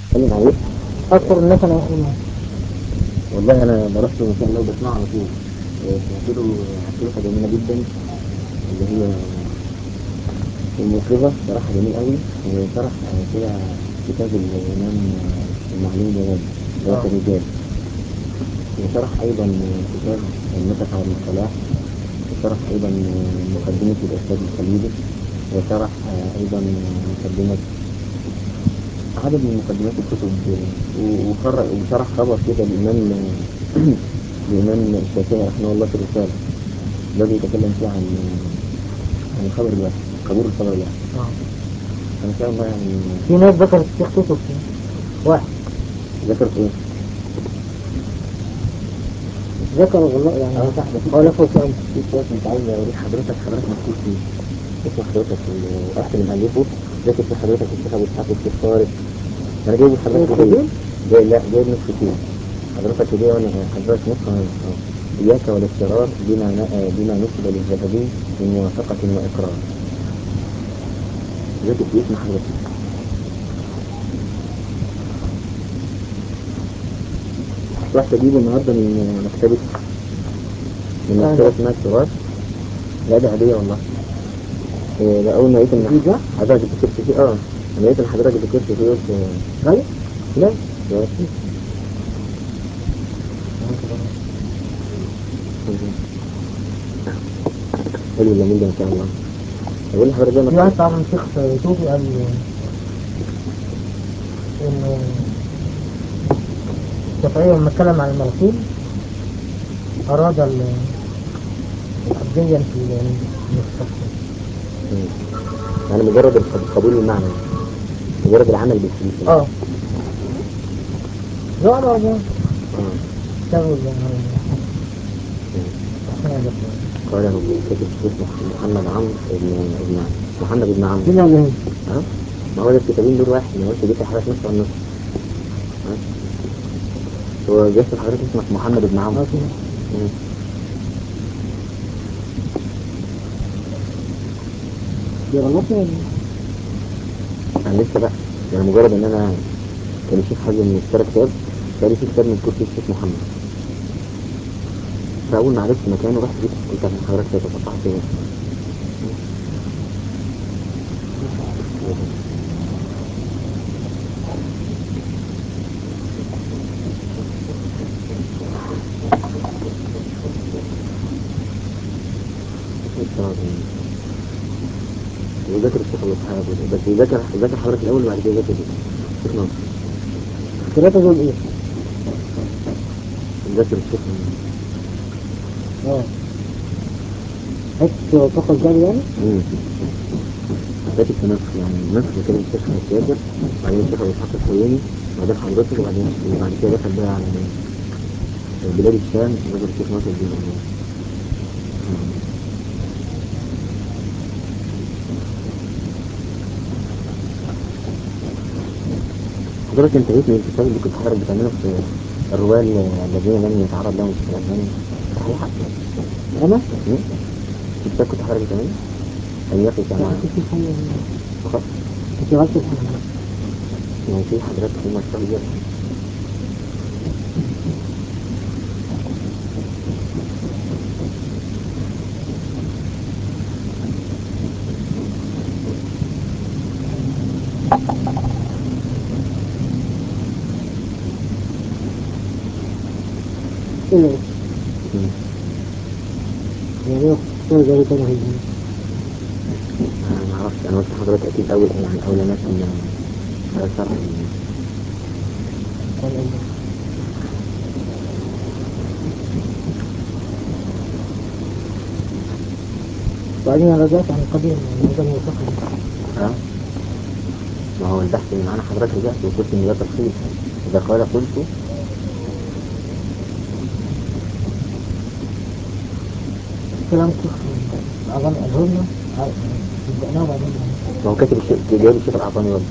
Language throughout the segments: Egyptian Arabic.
اتكلم عليه أكثر الناس أنا أقولها والله انا درسته ان شاء الله وبسمعه على طول آه، سمعت له عقيقة جميلة جدا اللي هي الموقظة صراحة جميل قوي وشرح آه، فيها كتاب الإمام آه، المعلم جواد اللي هو آه. الرجال وشرح أيضا آه، كتاب النفس على الصلاح وشرح أيضا آه، مقدمة الأستاذ الخليلي وشرح آه، أيضا آه، مقدمة عدد من مقدمات الكتب و- وقرأ وشرح خبر كده الإمام الإمام الشافعي رحمه الله في الرسالة الذي يتكلم فيه عن عن الخبر الواحد قبول الخبر الواحد آه. فإن شاء الله يعني في ناس ذكرت الشيخ كتب فيه واحد ذكرت إيه؟ ذكروا والله يعني اه صح بس قال فوسان في كتاب كنت عايز أوريه حضرتك حضرتك مكتوب فيه اسم حضرتك الأخ اللي مألفه ذاكر في حضرتك الشيخ أبو إسحاق الشيخ طارق أنا جايب حضرتك نسخة هدية دي؟ جاي لا جايب نسختين حضرتك هدية وأنا حضرتك نسخة من النسخة. إياك والاضطرار بما ن- بما نسب للذهبي من موافقة وإقرار ذاكر في اسم حضرتك رحت أجيبه النهاردة من مكتبة من آه. مكتبة اسمها التراث لا ده هدية والله إيه، ده أول ما لقيت إن الجديد ده؟ حضرتك ذكرت فيه اه أنا لقيت إن حضرتك ذكرت فيه قلت آه، غير لا ده فيه. حلو الجميل ده إن شاء الله بقول لحضرتك زي ما في واحد صاحب الشيخ توفي قال إنه الشافعية لما اتكلم عن المغسول أراد ال- الأبدية في المستقبل مم. يعني مجرد الق- قبول المعنى مجرد العمل بالفلوس اه لا لا لا اه اشتغل مم. قال له كاتب الشيخ مح- محمد عمرو ابن ابن محمد ابن عمرو فين ولا هنا؟ اه ما هو ده الكتابين دول واحد ما هو انت جبت حضرتك نص عن نص ها هو جبت حضرتك اسمك محمد ابن عمرو اه فين مم. دي غلطني ولا انا لسه بقى يعني مجرد ان انا كان الشيخ حازم اشترى كتاب اشترى في كتاب من كرسي الشيخ محمد فاول ما عرفت مكانه رحت جبت قلت عشان حضرتك تتصفحت ايه وذاكر الشيخ الله سبحانه وتعالى بس يذاكر يذاكر حضرتك الاول وبعد كده يذاكر الشيخ ناصر الثلاثة دول ايه؟ يذاكر الشيخ اه حتة فقط جاري يعني؟ امم ذاكر في نصر يعني نصر كده الشيخ هيذاكر بعدين الشيخ ابو اسحاق الحويني وبعدين حضرتك وبعدين وبعد كده دخل بقى على بلاد الشام ذاكر الشيخ ناصر بن الله حضرتك انتهيت من الكتاب اللي كنت حضرتك بتعمله في الرواة الذين لم يتعرض لهم في الأفلام صحيحة؟ أنا؟ مم؟ في كتاب كنت حضرتك بتعمله؟ أن يقف لا مع كنت في حاجة فقط كنت غلطت في حاجة يعني في حضرتك في مكتب جدا ايه مم. يعني ايه كتاب جاري تاني هيجي أنا ما أعرفش أنا قلت لحضرتك أكيد أول يعني أول ناس إن هذا شرح كان ايه وبعدين انا رجعت عن القديم يعني نظام الفقه ها؟ ما هو البحث اللي معانا حضرتك رجعت وقلت إن ده تلخيص إذا قال قلت كلام شيخ أظن أظن بدأناه بعدين ما هو كاتب الشيخ جايب الشيخ الأعطاني برضه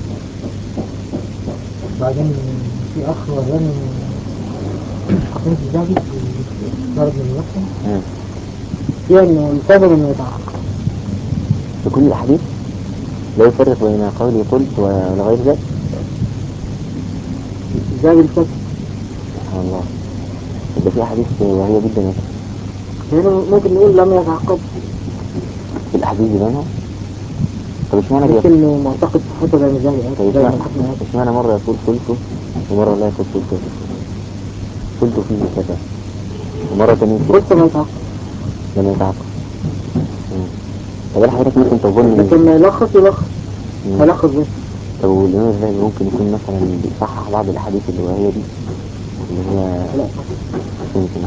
بعدين في أخ وراني حفيظ الذهبي في ضرب من الوقت ها فيها إنه ينتظر إنه يتعاقب في كل الأحاديث لا يفرق بين قولي قلت وغير ذلك الذهبي الفاسد سبحان الله ده في أحاديث وهي جدا يا شيخ. هنا ممكن نقول لم يتعقب في الأحاديث دي منها طب اشمعنى بيقول ممكن معتقد صحته زي الذهبي طيب زي ما اشمعنى الحكم قال. اشمعنى مرة يقول قلت ومرة لا يقول قلت قلت فيه كذا ومرة تانية قلت ما يتعقب لم يتعقب مم. طب هل حضرتك ممكن تظن لكن ما يلخص يلخص مم. هيلخص بس طب والإمام الذهبي ممكن يكون مثلا بيصحح بعض الأحاديث اللي وهي دي اللي هي لا ممكن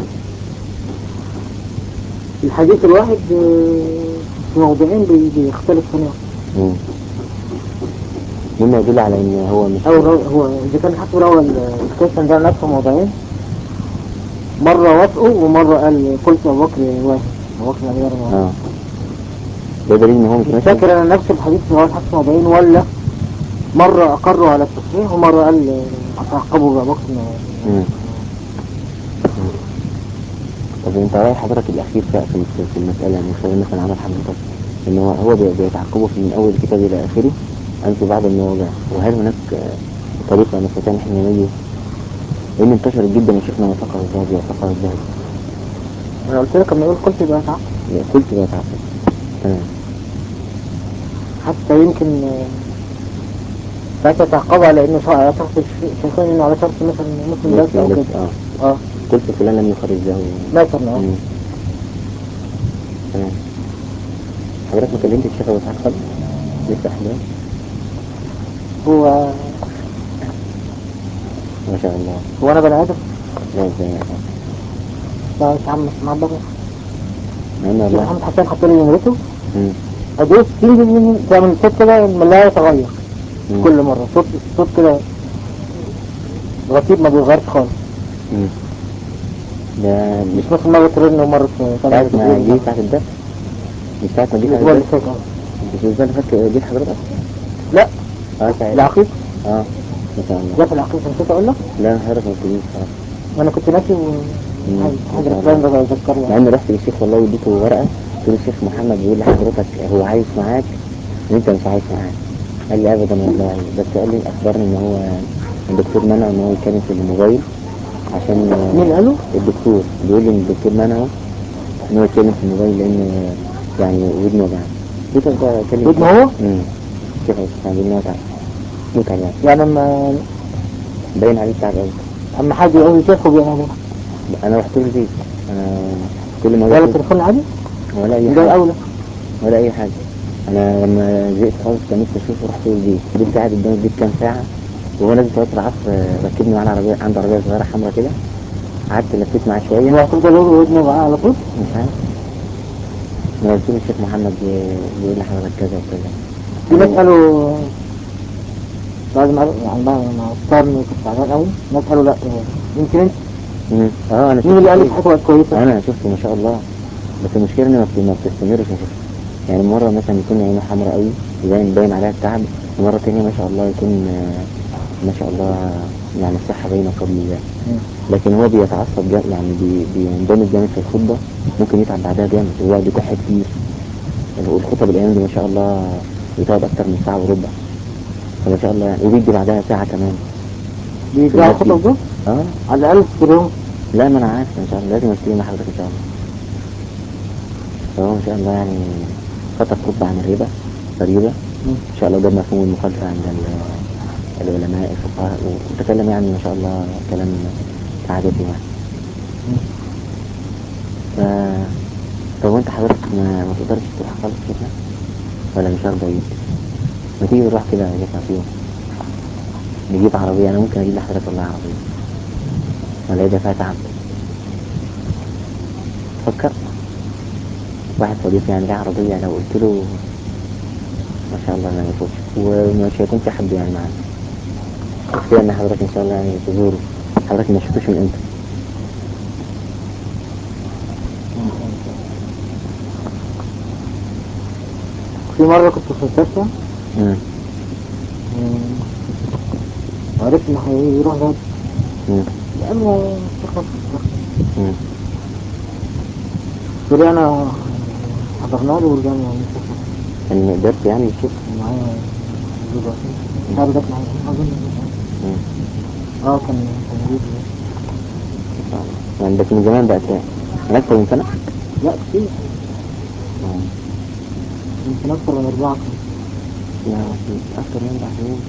الحديث الواحد آه، في موضوعين بي- بيختلف هنا مم. مما يدل على ان هو مش أو رو- هو إذا كان حسب روى ال- القسم ده نفسه موضوعين مرة وافقه ومرة قال قلت أبو بكر واحد أبو بكر غير واحد اه ده دليل ان هو مش مش ماشي فاكر أنا نفس الحديث هو الحديث موضوعين ولا مرة أقروا على التصحيح ومرة قال تعقبوا بأبو بكر مم. مم. طب انت راي حضرتك الاخير بقى في في- في المساله من خلال مثلا عمل حضرتك ان هو هو بي- بيتعقبه في من اول الكتاب الى اخره ام في بعض المواضع وهل هناك آه، طريقه نستطيع ان احنا نميز لان انتشرت جدا يا شيخنا وثقه الذهبي وثقه الذهبي أنا قلت لك لما يقول قلت يبقى تعقب لا، قلت بيتعقب تمام حتى يمكن آه، ساعتها تعقبوا على إنه شا- شخص الش- شايفين إنه على شخص مثلا مسلم بس أو بس- كده اه اه قلت فلان لم يخرج له مثلا اه مم. تمام حضرتك ما كلمتش الشيخ ابو اسحاق خالص لسه احنا هو ما شاء الله هو أنا بني آدم لا ازاي يا أخي. بس يا عم مع بره مع ان الشيخ والله محمد حسين حط لي نمرته مم. ادوس تنزل تعمل صوت كده لا يتغير مم. كل مرة صوت صوت كده رتيب ما بيتغيرش خالص مم. ده مش مثل مرة ترن ومرة ساعة ما جه ساعة الدرس مش ساعة ما جه ساعة الأسبوع اللي الدرس فات اه. مش الأسبوع اللي فات جيت حضرتك؟ لا اه ساعة العقيق اه ما شاء الله لا في العقيق نسيت أقول لك لا حضرتك ما قلتليش خلاص أنا كنت ناسي و مم. حاجة ما شاء الكلام الله. ده بذكره مع اني رحت للشيخ والله واديته ورقة قلت له الشيخ محمد بيقول لحضرتك هو عايش معاك وانت مش عايش معاه قال لي ابدا والله بس قال لي اخبرني ان هو الدكتور منع ان هو يتكلم في الموبايل عشان مين قاله؟ الدكتور بيقول لي ان الدكتور منعه ان هو يتكلم في الموبايل لان يعني ودنه وجعان قلت له بقى اتكلم ودنه هو؟ امم الشيخ ابو اسحاق بيقول ان هو تعب متعب يعني يعني أما باين عليه تعب قوي أما حد يقول لي شيخه بيعمل انا رحت له البيت انا كل ما إيه؟ ولا رحت التليفون عادي؟ ولا اي ده حاجه الأولى ولا اي حاجه انا لما زهقت خالص كان نفسي اشوفه رحت له البيت فضلت قاعد قدام البيت كام ساعه وهو نازل صلاه العصر ركبني معاه العربيه عنده عربيه صغيره حمرا كده قعدت لفيت معاه شويه هو هتفضل يقول ودنه معاه على طول؟ مش عارف انا قلت له الشيخ محمد بي- بيقول لحضرتك كذا وكذا في ناس قالوا بعد ما يعني بعد ما اختارني كنت تعبان قوي ناس قالوا لا يمكن انت مم. اه انا مين اللي قال لي شفته صحته بقت كويسة؟ انا شفته ما شاء الله بس المشكله ان ما بت- ما بتستمرش يا شيخ يعني مره مثلا يكون عينه حمراء قوي يبين باين عليها التعب ومره تانية ما شاء الله يكون آه، ما شاء الله يعني الصحه باينه بفضل الله مم. لكن هو بيتعصب جامد يعني بي- بيندمج جامد في الخطبه ممكن يتعب بعدها جامد ويقعد يكح كتير والخطب الايام دي ما شاء الله بتقعد اكتر من ساعه وربع فما شاء الله يعني وبيدي بعدها ساعه كمان بيرجعوا الخطب ده اه على الأقل في اليوم لا ما انا عارف ان شاء الله لازم اشتري مع حضرتك ان شاء الله فهو ان شاء الله يعني خطب خطبة عن الربا فريضة ان شاء الله ده مفهوم المخالفة عند ال- العلماء الفقهاء وتكلم يعني ما شاء الله كلام سعادته يعني ف طب وانت حضرتك ما, ما تقدرش تروح خالص كده ولا مشوار بعيد ما تيجي نروح كده نسمع فيهم نجيب عربية انا ممكن اجيب لحضرتك والله عربية ولا ده فيها تعب فكر واحد صديقي يعني ليه عربية لو قلت له ما شاء الله ما يفوتش ومش هيكون في حد يعني معانا المشكلة ان حضرتك ان شاء الله يعني تزوره حضرتك ما شفتوش من امتى في مرة كنت في المستشفى مم. مم. وعرفت إن هيروح غد مم. لأنه تخلص مم. طلعنا حضرنا له ورجعنا من المستشفى كان قدرت يعني تشوف معايا زوجة مش عارف جت معايا أظن مم. اه كان كان جديد ما شاء الله يعني بس من زمان بقى كام؟ من أكثر من سنة؟ لا كتير آه. يمكن أكتر من أربعة كمان لا أكثر من أربع سنين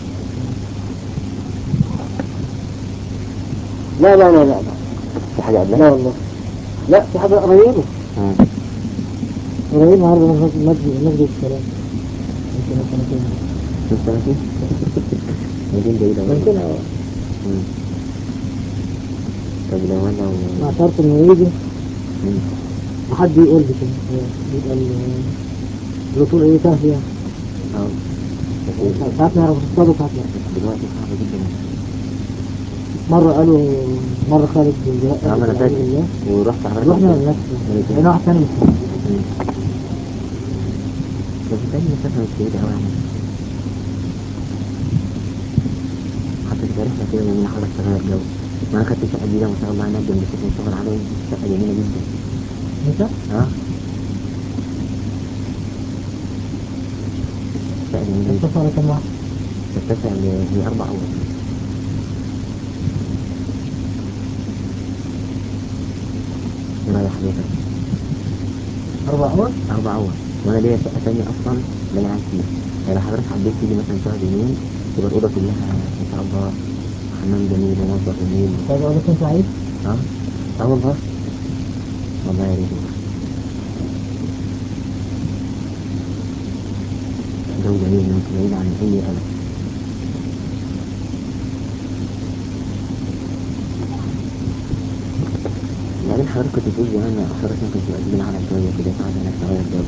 لا لا لا لا في حاجة لا قبلها؟ والله لا في حاجة قريبة آه. قريبة عارف مسجد مسجد مسجد السلام يمكن سنتين من سنتين؟ سنتين بعيدة برضه. سنتين اه مم. طب لو أنا مع شرط إنه يجي مم. وحد يقول لي كده يبقى ال- الوصول إيه سهل يعني اه بس ساعات نعرف نصطاد وساعات لا دلوقتي صعب جدا مرة قالوا مرة خالد بن اه ما انا زهير فاكر الله ورحت حضرتك رحنا مرتين. لنفس مرتين. هنا واحد تاني مش بس تاني مسافة مش بعيدة أوي يعني حتى تبقى رحلة كده جميلة حاجة تغير جو وأنا خدت شقة جديدة ما شاء الله هناك جنب سكن الشغل عليا شقة جميلة جدا انت اه شقة جميلة جدا تتصل على كم واحد تتسع ل- هي أربع أوض إيه رأي حضرتك؟ أربع أوض أربع أوض وأنا ليا شقة تانية أصلا لا قاعد فيها يعني لو حضرتك حبيت تيجي مثلا تقعد يومين تبقى الأوضة كلها إن شاء الله حمام جميل ومطبخ جميل طيب أقول لك أنت عايز اه اه والله والله يا ريت جو جميل ممكن بعيد عن أي قلق بعدين حضرتك كنت بتقول زمان حضرتك ممكن تبقى تجيب على شوية كده تقعد هناك تغير جو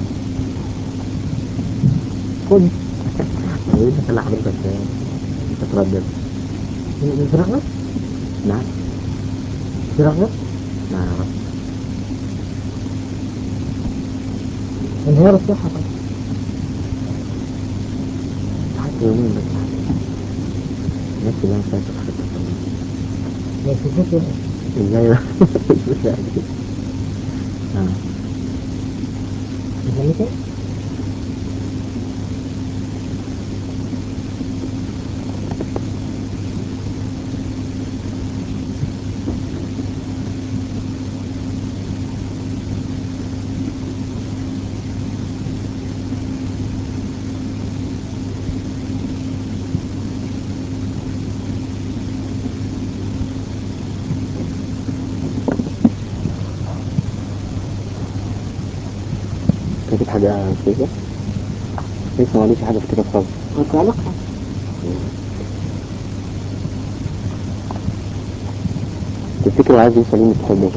خد ايه اللي خلى حضرتك تتردد؟ من ترغب نعم ترغب ما أعرف انهيار الصحة طبعا حتى يومين بس نفس اللي أنا فاكر حضرتك بس الفكرة ازاي بقى؟ مش لاقي كده. اه بيسميك ايه؟ كاتب حاجة كويسة؟ لسه ما ليش حاجة في الكتاب خالص قلت لك تفتكر عايز يوصل ليه من الكتاب ده كده؟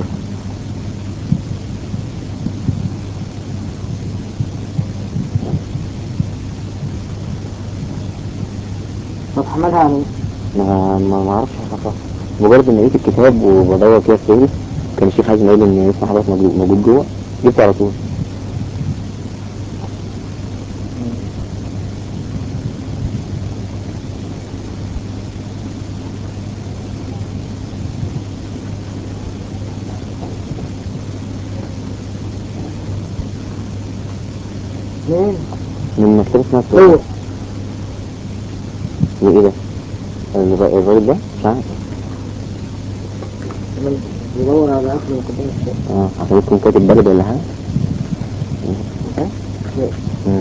طب حملها على ايه؟ ما ما ما اعرفش حاجة خالص مجرد ان لقيت الكتاب وبدور كده في كان الشيخ حازم قال لي ان اسم حضرتك موجود موجود جوه جبته على طول ليه؟ من مكتبة اسمها هو السوق وايه ده؟ الر- الراجل ده مش عارف من بيدور على اخر مقدمة الشيء اه عشان يكون كاتب بلد ولا حاجة لا مم.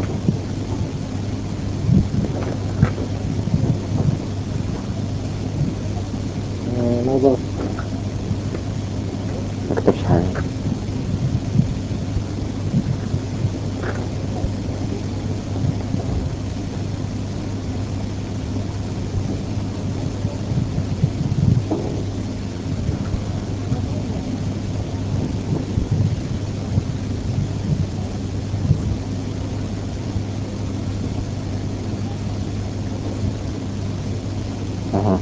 آه، موضوع ما كتبش حاجة اها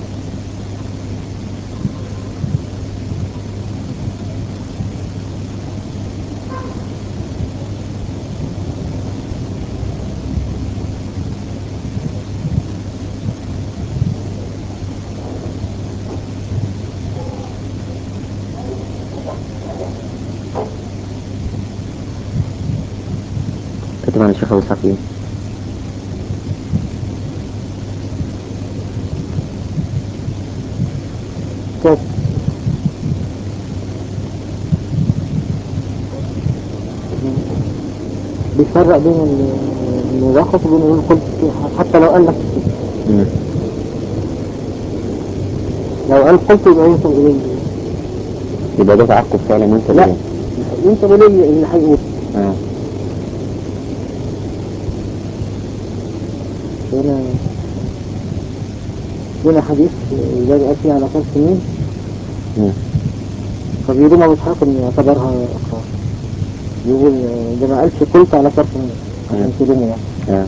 كاتب عن الشيخ ابو اسحاق ايه؟ الكتاب بيفرق بين ال- الملخص وبين اللي قلت حتى لو قال لك مم. لو قال قلت يبقى ينسب إليه يبقى ده تعقب فعلا انت لا ليه؟ ينسب إليه اللي هيقول اه هنا هنا حديث ده بيقال فيه على خمس سنين مم. فبيقولوا ما اسحاق ان يعتبرها اقرار يقول آه، ده ما قالش قلت على صرف النية عشان مم. تلومه يعني اه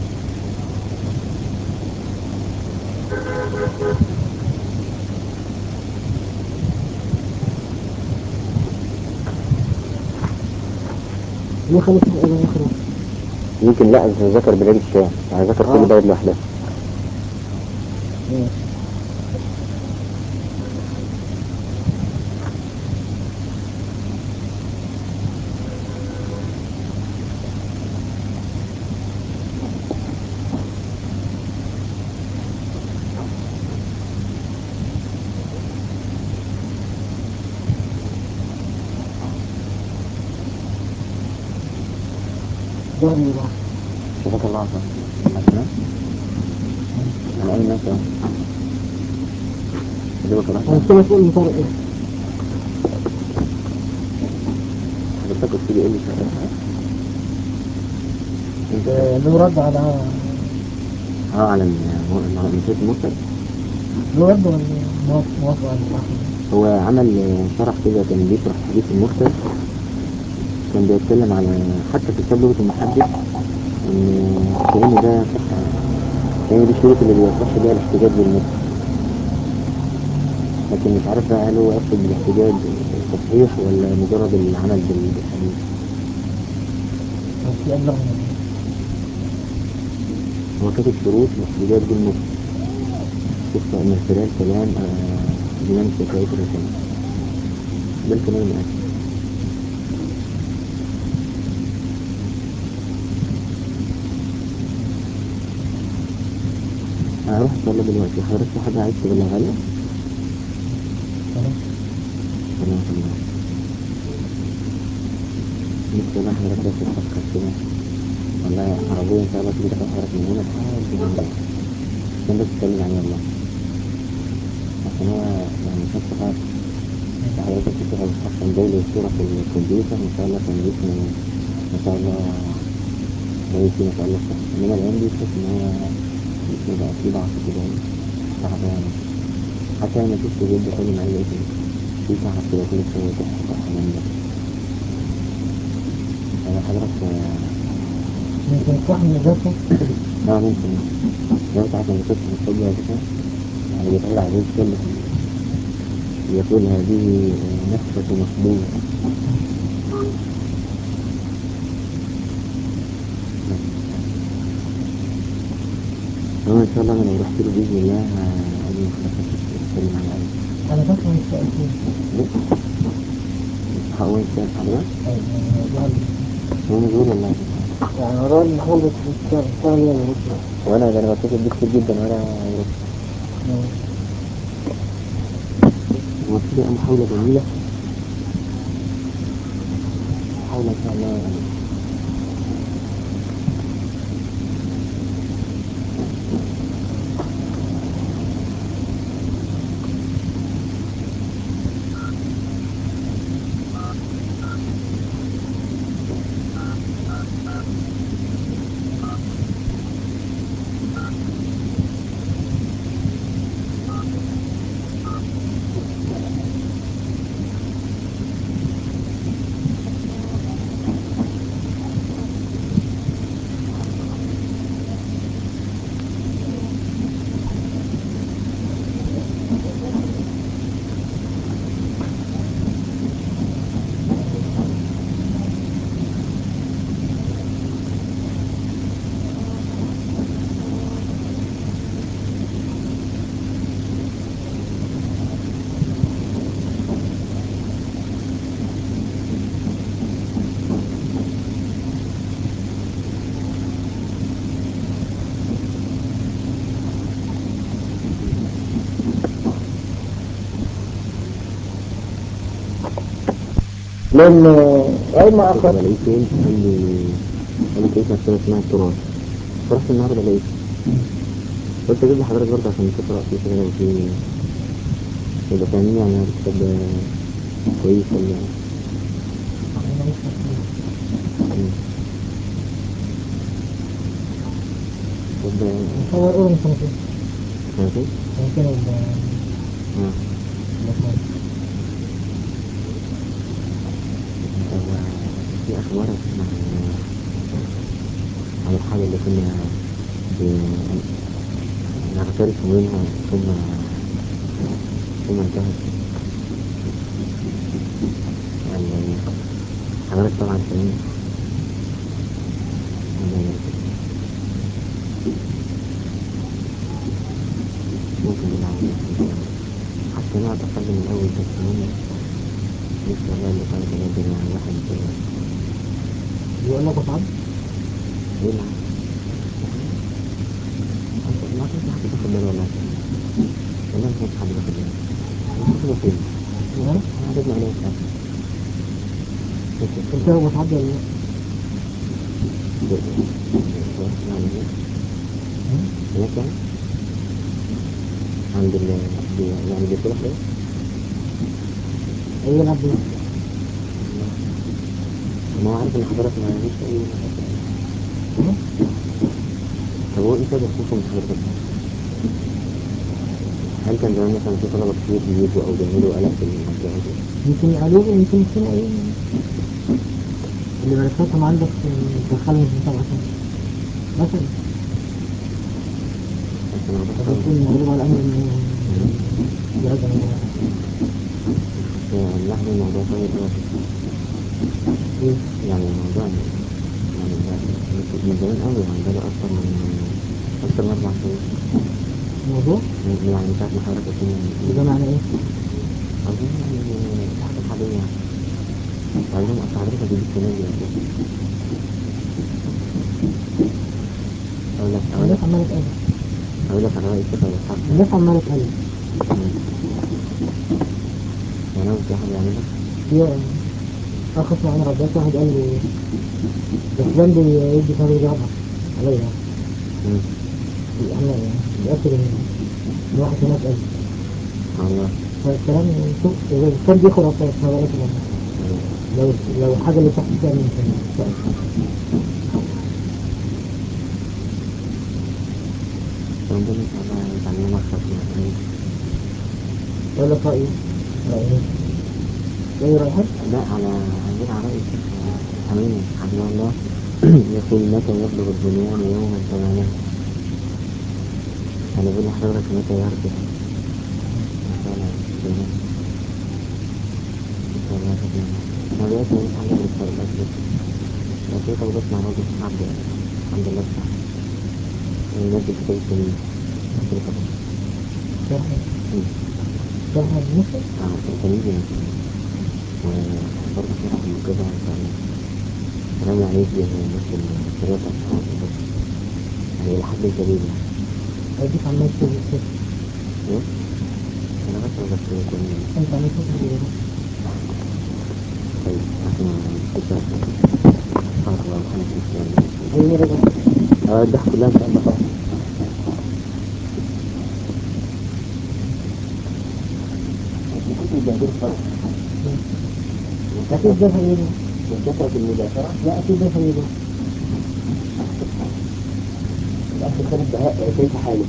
ليه خليك ايضا يخرج يمكن لا ذكر بلاد الشام يعني ذكر كل آه. بلد لوحدها ده اللي راح جزاك الله خير حسنا انا اي ناس اه دوبك انا رحنا كده تقول لي فرق ايه حضرتك قلت لي ايه اللي شغال آه، له رد على اه على المنشأة المرسل له رد ولا موافق موافق على التعقيد هو عمل آه، شرح كده كان بيشرح حديث المرسل كان بيتكلم على حتى في كتاب لغة المحدث ان كأن ده صح كأن دي الشروط اللي بيصح بيها الاحتجاج بالمرسل لكن مش عارف بقى هل هو يقصد بالاحتجاج التصحيح ولا مجرد العمل بال- بالحديث بس في ابلغ من هو كاتب شروط الاحتجاج بالمرسل شفت من خلال كلام آه، الإمام الشافعي في الرسالة ده الكلام اللي قاله أنا هروح أصلي دلوقتي حضرتك في حاجة عايز تبلغها لي؟ خلاص سلام الله لسه بقى حضرتك بس تفكر كده والله عربية إن شاء الله تيجي تاخد حضرتك من هنا لحد جنبك عشان بس تسلم عليه والله عشان هو يعني شخص خاص حضرتك بتشتغل أصلا دولي صورة في الكمبيوتر ما شاء الله كان جسمه ما شاء الله كويس ما شاء الله صح إنما الأيام دي تحس إن هو جسمه بقى فيه ضعف كده تعبان حتى لما شفت جد خالي معايا لقيت في تعب كده كل شوية تحت تحت جنبك أنا حضرتك آه، يمكن صاحب ذاته اه ممكن لو تعرف لما كنت بتسجل كده يعني بيطلع زيت كله يقول هذه آه، نفسة مصبوغ هو ان شاء الله انا لو رحت له باذن الله هقول له حضرتك تتكلم على ايه انا بسمع السؤال ليه؟ هقول سؤال حضرتك طيب يعني هو مشغول والله يعني موضوع المحمول بس بيشتغل بيشتغل يعني بس وانا ده انا بتصل بيه كتير جدا وانا عارف هو في بقى محاولة جميلة محاولة ان شاء الله يعني لأن علم كنت أخر بلاقيه فين قال لي قال لي في مكتبة اسمها التراث فرحت النهارده لقيته قلت اجيب لحضرتك برضه عشان تقرا فيه كده لو في يبقى فاهمين يعني هذا الكتاب ده كويس ولا مم. طب هو أول من سنتين سنتين؟ سنتين ولا اه ولا سنة هو في أخبار عن عن الحالة اللي كنا نعترف منها ثم ثم انتهت يعني حضرتك طبعا فاهم الله يبارك فيك. ممكن بالله عليك حتى انا اتقدم من الاول بس المهم لسه بقى اللي طالب بجد مع واحد يقول لك وصعب يلعب ما كنت حد تاخد باله والله والله ما كنت حد تاخد باله بس كده فين تمام انا عددنا عليه ساعات بس قلت له وصعب ولا لا؟ يعني هناك يعني عند ال بي- يعني بيصلح له أي يلعب بيه ما هو عارف ان حضرتك ما ليش اي مشاكل تمام؟ طب هو ايه سبب خوفه من حضرتك؟ هل كان زمان مثلا في طلبة كتير بيجوا او بيعملوا قلق في المنطقة دي؟ يمكن قالوا لي يمكن يكون ايه اللي ملفاتهم عندك دخلهم في طبعا مثلا بس انا قد بفهم يكون مغلوب على الامر انه يراجع الموضوع. لا هو الموضوع طيب قوي إيه؟ يعني الموضوع يعني ده من زمان قوي يعني ده اكتر من اكتر من اربع سنين الموضوع من- يعني من ساعة ما حضرتك قلت لي ده معنى ايه؟ أظن يعني دي حاجة عادية يعني بعدين أصل حضرتك بتجيب سيناريو يا أخي أقول لك أقول الناس لك عمالة تقلب أقول لك على رأيي كده ولا حاجة الناس عمالة تقلب يعني أنا في واحد يعملها في أخص معانا رباط واحد قال لي بس ده اللي يدي كان يجاوبها عليا مم. احنا متأكد ان إن واحد هناك قال والله فالكلام شوف إذا كان بياخد أصلا ما بالك لما لو لو الحاجة اللي تحت فيها من ربنا إن شاء الله يجعل لنا مخرج يعني ولا لك رأيي رأيي ايه رأيك؟ لا على عندنا على رأي الشيخ أمين حفظه الله يقول متى يبلغ البنيان يوما تماما أنا بقول لحضرتك متى يرجع إن شاء الله بنيان إن شاء الله ربنا أنا دلوقتي مش عندي الفرق بس بس هي طب بسمع برضه الحمد الحمد لله بتاع الناس بتكتب السنين كل فترة شرح شرح المصر اه التلميذ مثلا وبرضه شرح الموجبة كلام عليه نفس الطريقة بتاعت بالظبط يعني إلى حد كبير يعني هديك عمال تقول كده إيه؟ أنا بس بس يكون انت عمال تقول كده طيب إحنا كده خلاص بقى محمد الإسلام ايه رجع اه الضحك كلها إن شاء الله خلاص اكيد ده هيجي من كثرة المذاكرة لا اكيد ده هيجي الأخ خالد بهاء كيف حاله؟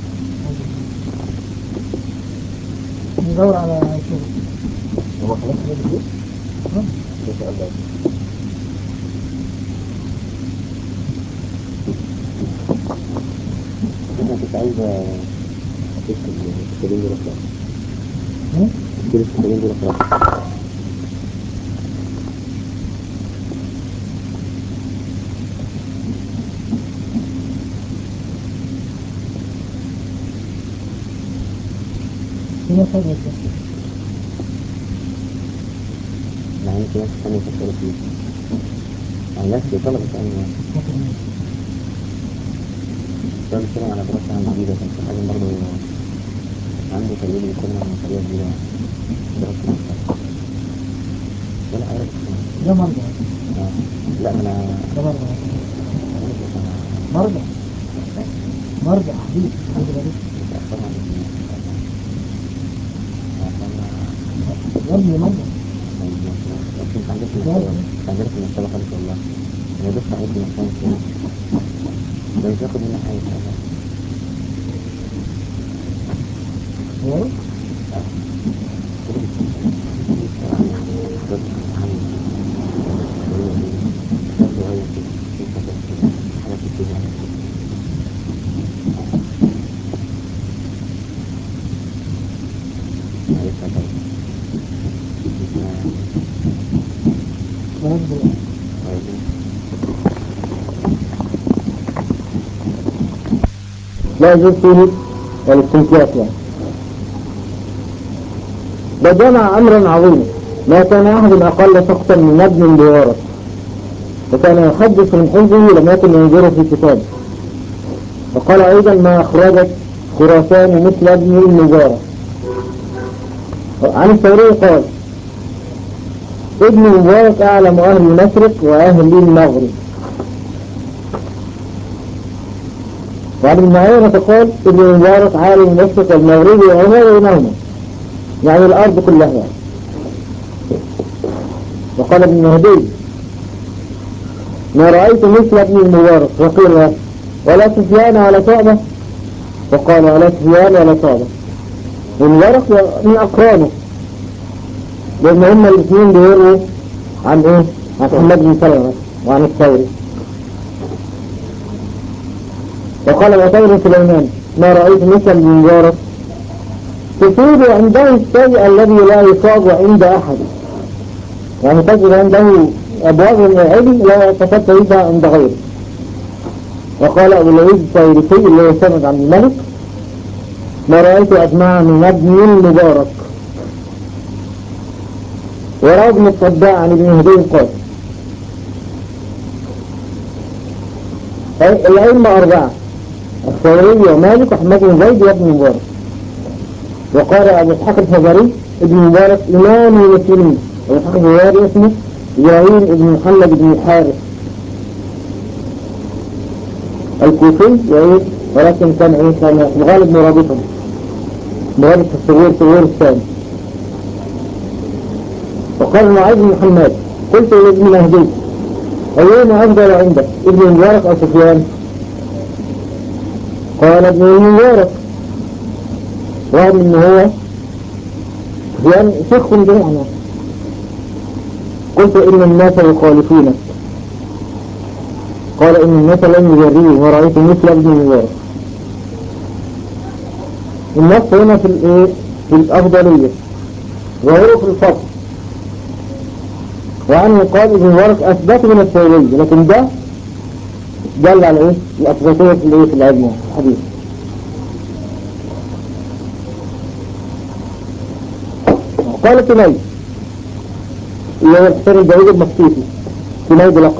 ندور على شغل هو خلاص خالد الجيش؟ ها؟ ما شاء الله أنا كنت عايز أكتب الكتابين دول أقرأ ها؟ أكتب الكتابين دول أقرأ في ناس هيجي مع إن في ناس تانية يفكروا فيه يعني ناس طلبة تانية يعني كان بيتكلم على دراسة عن جديدة كان في حاجة برضه عنده تقريبا بيتكلم عن طريقة جديدة دراسة نفسها ولا عارف ده مرجع آه. لا ما انا ده مرجع مرجع مرجع حديث حديث غريب يا ابني مرجع مش عندك المكتبة مش عندك المكتبة خالص والله انا بس عايز مكان كده ده مش هياخد مني حاجة فعلا هو مرجع لا يجوز فيه الاستنكاف يعني ده جمع أمرا عظيما ما كان أحد أقل سقطا من ابن بورث وكان يحدث من حزبه لم يكن ينظره في كتابه وقال أيضا ما أخرجت خراسان مثل ابن المبارك عن الثوري قال ابن مبارك أعلم أهل المشرق وأهل المغرب وعن ابن عيينة قال ابن مبارك عالم المشرق والمغرب وما بينهما يعني الأرض كلها يعني. وقال ابن مهدي ما رأيت مثل ابن المبارك وقيل له ولا سفيان ولا شعبة وقال ولا سفيان ولا شعبة المبارك من أقرانه لأن هما الاثنين بيرووا عن إيه؟ عن محمد بن سلمة وعن الثوري وقال معتمر سليمان ما رأيت مثل ابن مبارك تصيب عنده الشيء الذي لا يصاب عند أحد يعني تجد عنده أبواب من العلم لا تكاد تجدها عند غيره وقال أبو العيد السيرسي اللي هو سند عن الملك ما رأيت أجمع من ابن المبارك وروى ابن الصداع عن ابن هدي قال أي- الأئمة أربعة الثوري ومالك وحماد بن زيد وابن مبارك وقال أبو إسحاق الفزاري ابن مبارك إمام المسلمين أبو إسحاق الفزاري اسمه إبراهيم ابن محمد بن الحارث الكوفي وإيه ولكن كان إيه كان في الغالب مرابطا مرابط في الصغير صغير الثاني وقال معاذ بن محمد قلت لابن مهدي أيهما أفضل عندك ابن مبارك أو سفيان قال ابن مبارك رغم ان هو يعني شيخ جميعنا قلت ان الناس يخالفونك قال ان الناس لم يجريه ورأيت مثل ابن مبارك النص هنا في الايه في الافضلية وهو في الفضل وعنه قال ابن مبارك اثبت من الثوري لكن ده دل على ايه الافضلية في الايه في العلم الحديث قال كنيد اللي هو الحسين الجويد المفتيتي كنيد لقب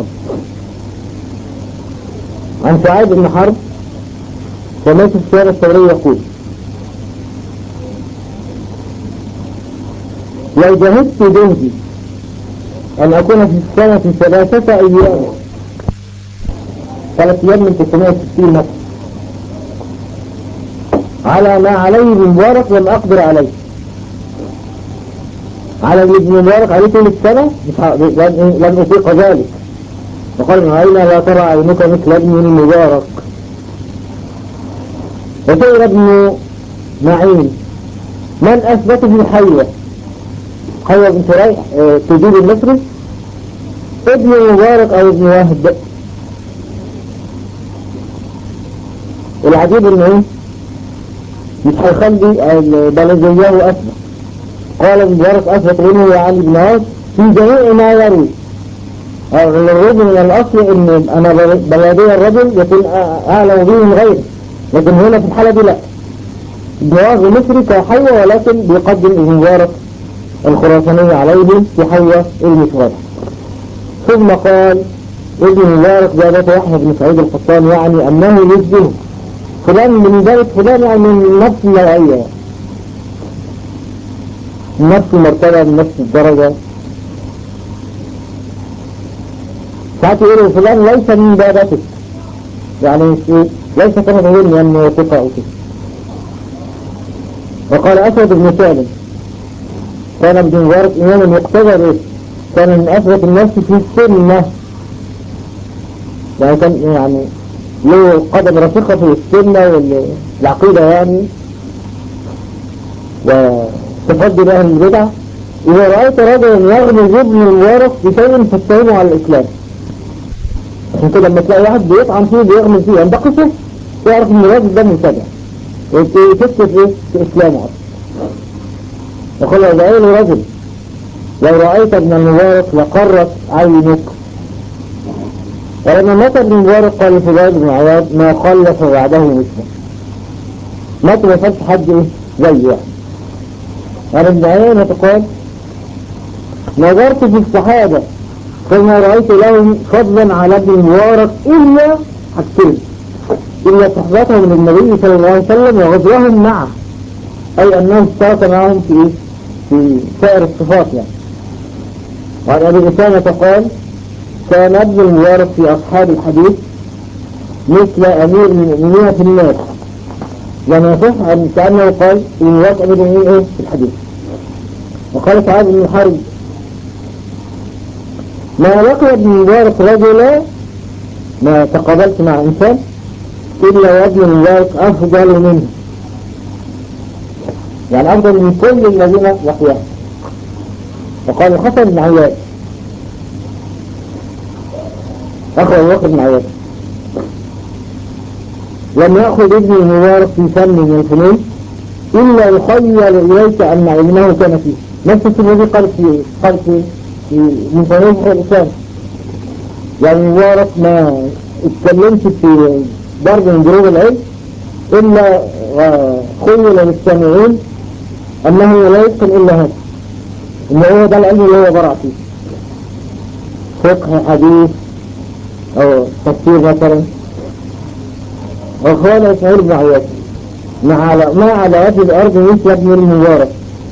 عن سعيد بن حرب سمعت السيارة الثوري يقول لو جهدت جهدي أن أكون في السنة ثلاثة أيام ثلاث أيام من 960 متر على ما عليه المبارك لم أقدر عليه على ابن مبارك عليه طول السنة مش ه... لن, لن أطيق ذلك وقال من أين لا ترى عينك مثل ابن المبارك وسئل ابن معين من أثبته حية حية بن شريح اه تجيب المصري ابن مبارك أو ابن وهب العجيب انه ايه مش هيخلي البلدية أثبت قال ابن مبارك أثبت منه وعلي بن عوف في جميع ما يروي الرجل من الأصل إن أنا بلدي الرجل يكون أعلم به من غيره لكن هنا في الحالة دي لا جواز مصري كحية ولكن بيقدم ابن مبارك الخراساني عليه في حية المفرد ثم قال ابن مبارك زادته يحيى بن سعيد القطان يعني أنه يشبه فلان من ذلك فلان يعني من نفس النوعية نفس المرتبة من نفس الدرجة ساعات يقولوا فلان ليس من بابتك يعني ليس كما تقول أنه ثقة أو كده وقال أسود بن سالم كان ابن مبارك إماما يقتدر إيه كان من أثبت الناس في السنة يعني كان يعني له قدم رفيقة في السنة والعقيدة يعني وتفضي بها البدع إذا رأيت رجلا يغمز ابن المبارك بشيء فاتهمه على الإسلام عشان كده لما تلاقي واحد بيطعن فيه بيغمز فيه عند قصه تعرف ان الراجل ده مبتدع وتكتب ايه في اسلامه اصلا يقول له ده ايه رجل لو رأيت ابن المبارك لقرت عينك ولما مات ابن المبارك قال لفضيل بن عياض ما خلف بعده مثله مات ما فاتش حد ايه زيه يعني يعني ابن عياض تقول نظرت في الصحابة فما رأيت لهم فضلا على ابن المبارك إلا حاجتين إلا صحبتهم للنبي صلى الله عليه وسلم وغزوهم معه أي أنه اشترك معهم في إيه؟ في سائر الصفات يعني وعن أبي أسامة قال كان ابن المبارك في أصحاب الحديث مثل أمير المؤمنين في الناس لم يصح أن كأنه قال المبارك أمير المؤمنين إيه في الحديث وقال سعاد بن الحرب ما لقي ابن المبارك رجلا ما تقابلت مع إنسان إلا وابن المبارك أفضل منه يعني أفضل من كل الذين لقياه وقال الحسن بن عياد أخو أبو بن عياد لم يأخذ ابن المبارك في فن من الفنون إلا يخيل إليك أن علمه كان فيه نفس الذي قال في قال في من فنون الإسلام يعني مبارك ما اتكلمت في ضرب من ضروب العلم إلا خيل للسامعين أنه لا يتقن إلا هذا إن هو ده العلم اللي هو برع فيه فقه حديث أو تفسير مثلا وقال إسماعيل بن عياش ما على ما على وجه الأرض مثل ابن المبارك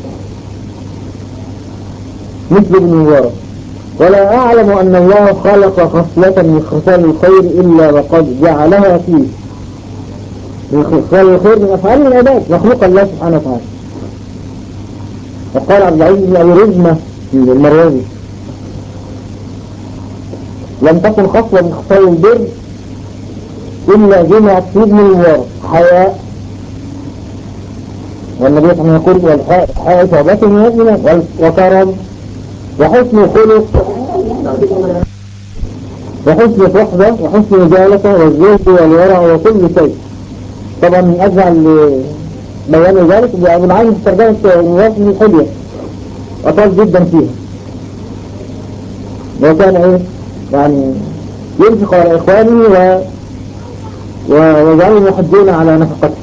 مثل ابن المبارك ولا أعلم أن الله خلق خصلة من خصال الخير إلا وقد جعلها فيه من خصال الخير من أفعال العباد مخلوق الله سبحانه وتعالى وقال عبد العزيز بن أبي رزمة المروزي لم تكن خصلة من خصال البر إلا جمعت في ابن المبارك حياء والنبي صلى الله عليه وسلم يقول والحياء شعبة من الإيمان وكرم وحسن خلق وحسن صحبة وحسن جالسة والزهد والورع وكل شيء طبعا من أجعل بيان ذلك أبو العالم في ترجمة المواصل الحلية أطال جدا فيها وكان إيه يعني ينفق على إخوانه و ويجعلهم يحدون على نفقته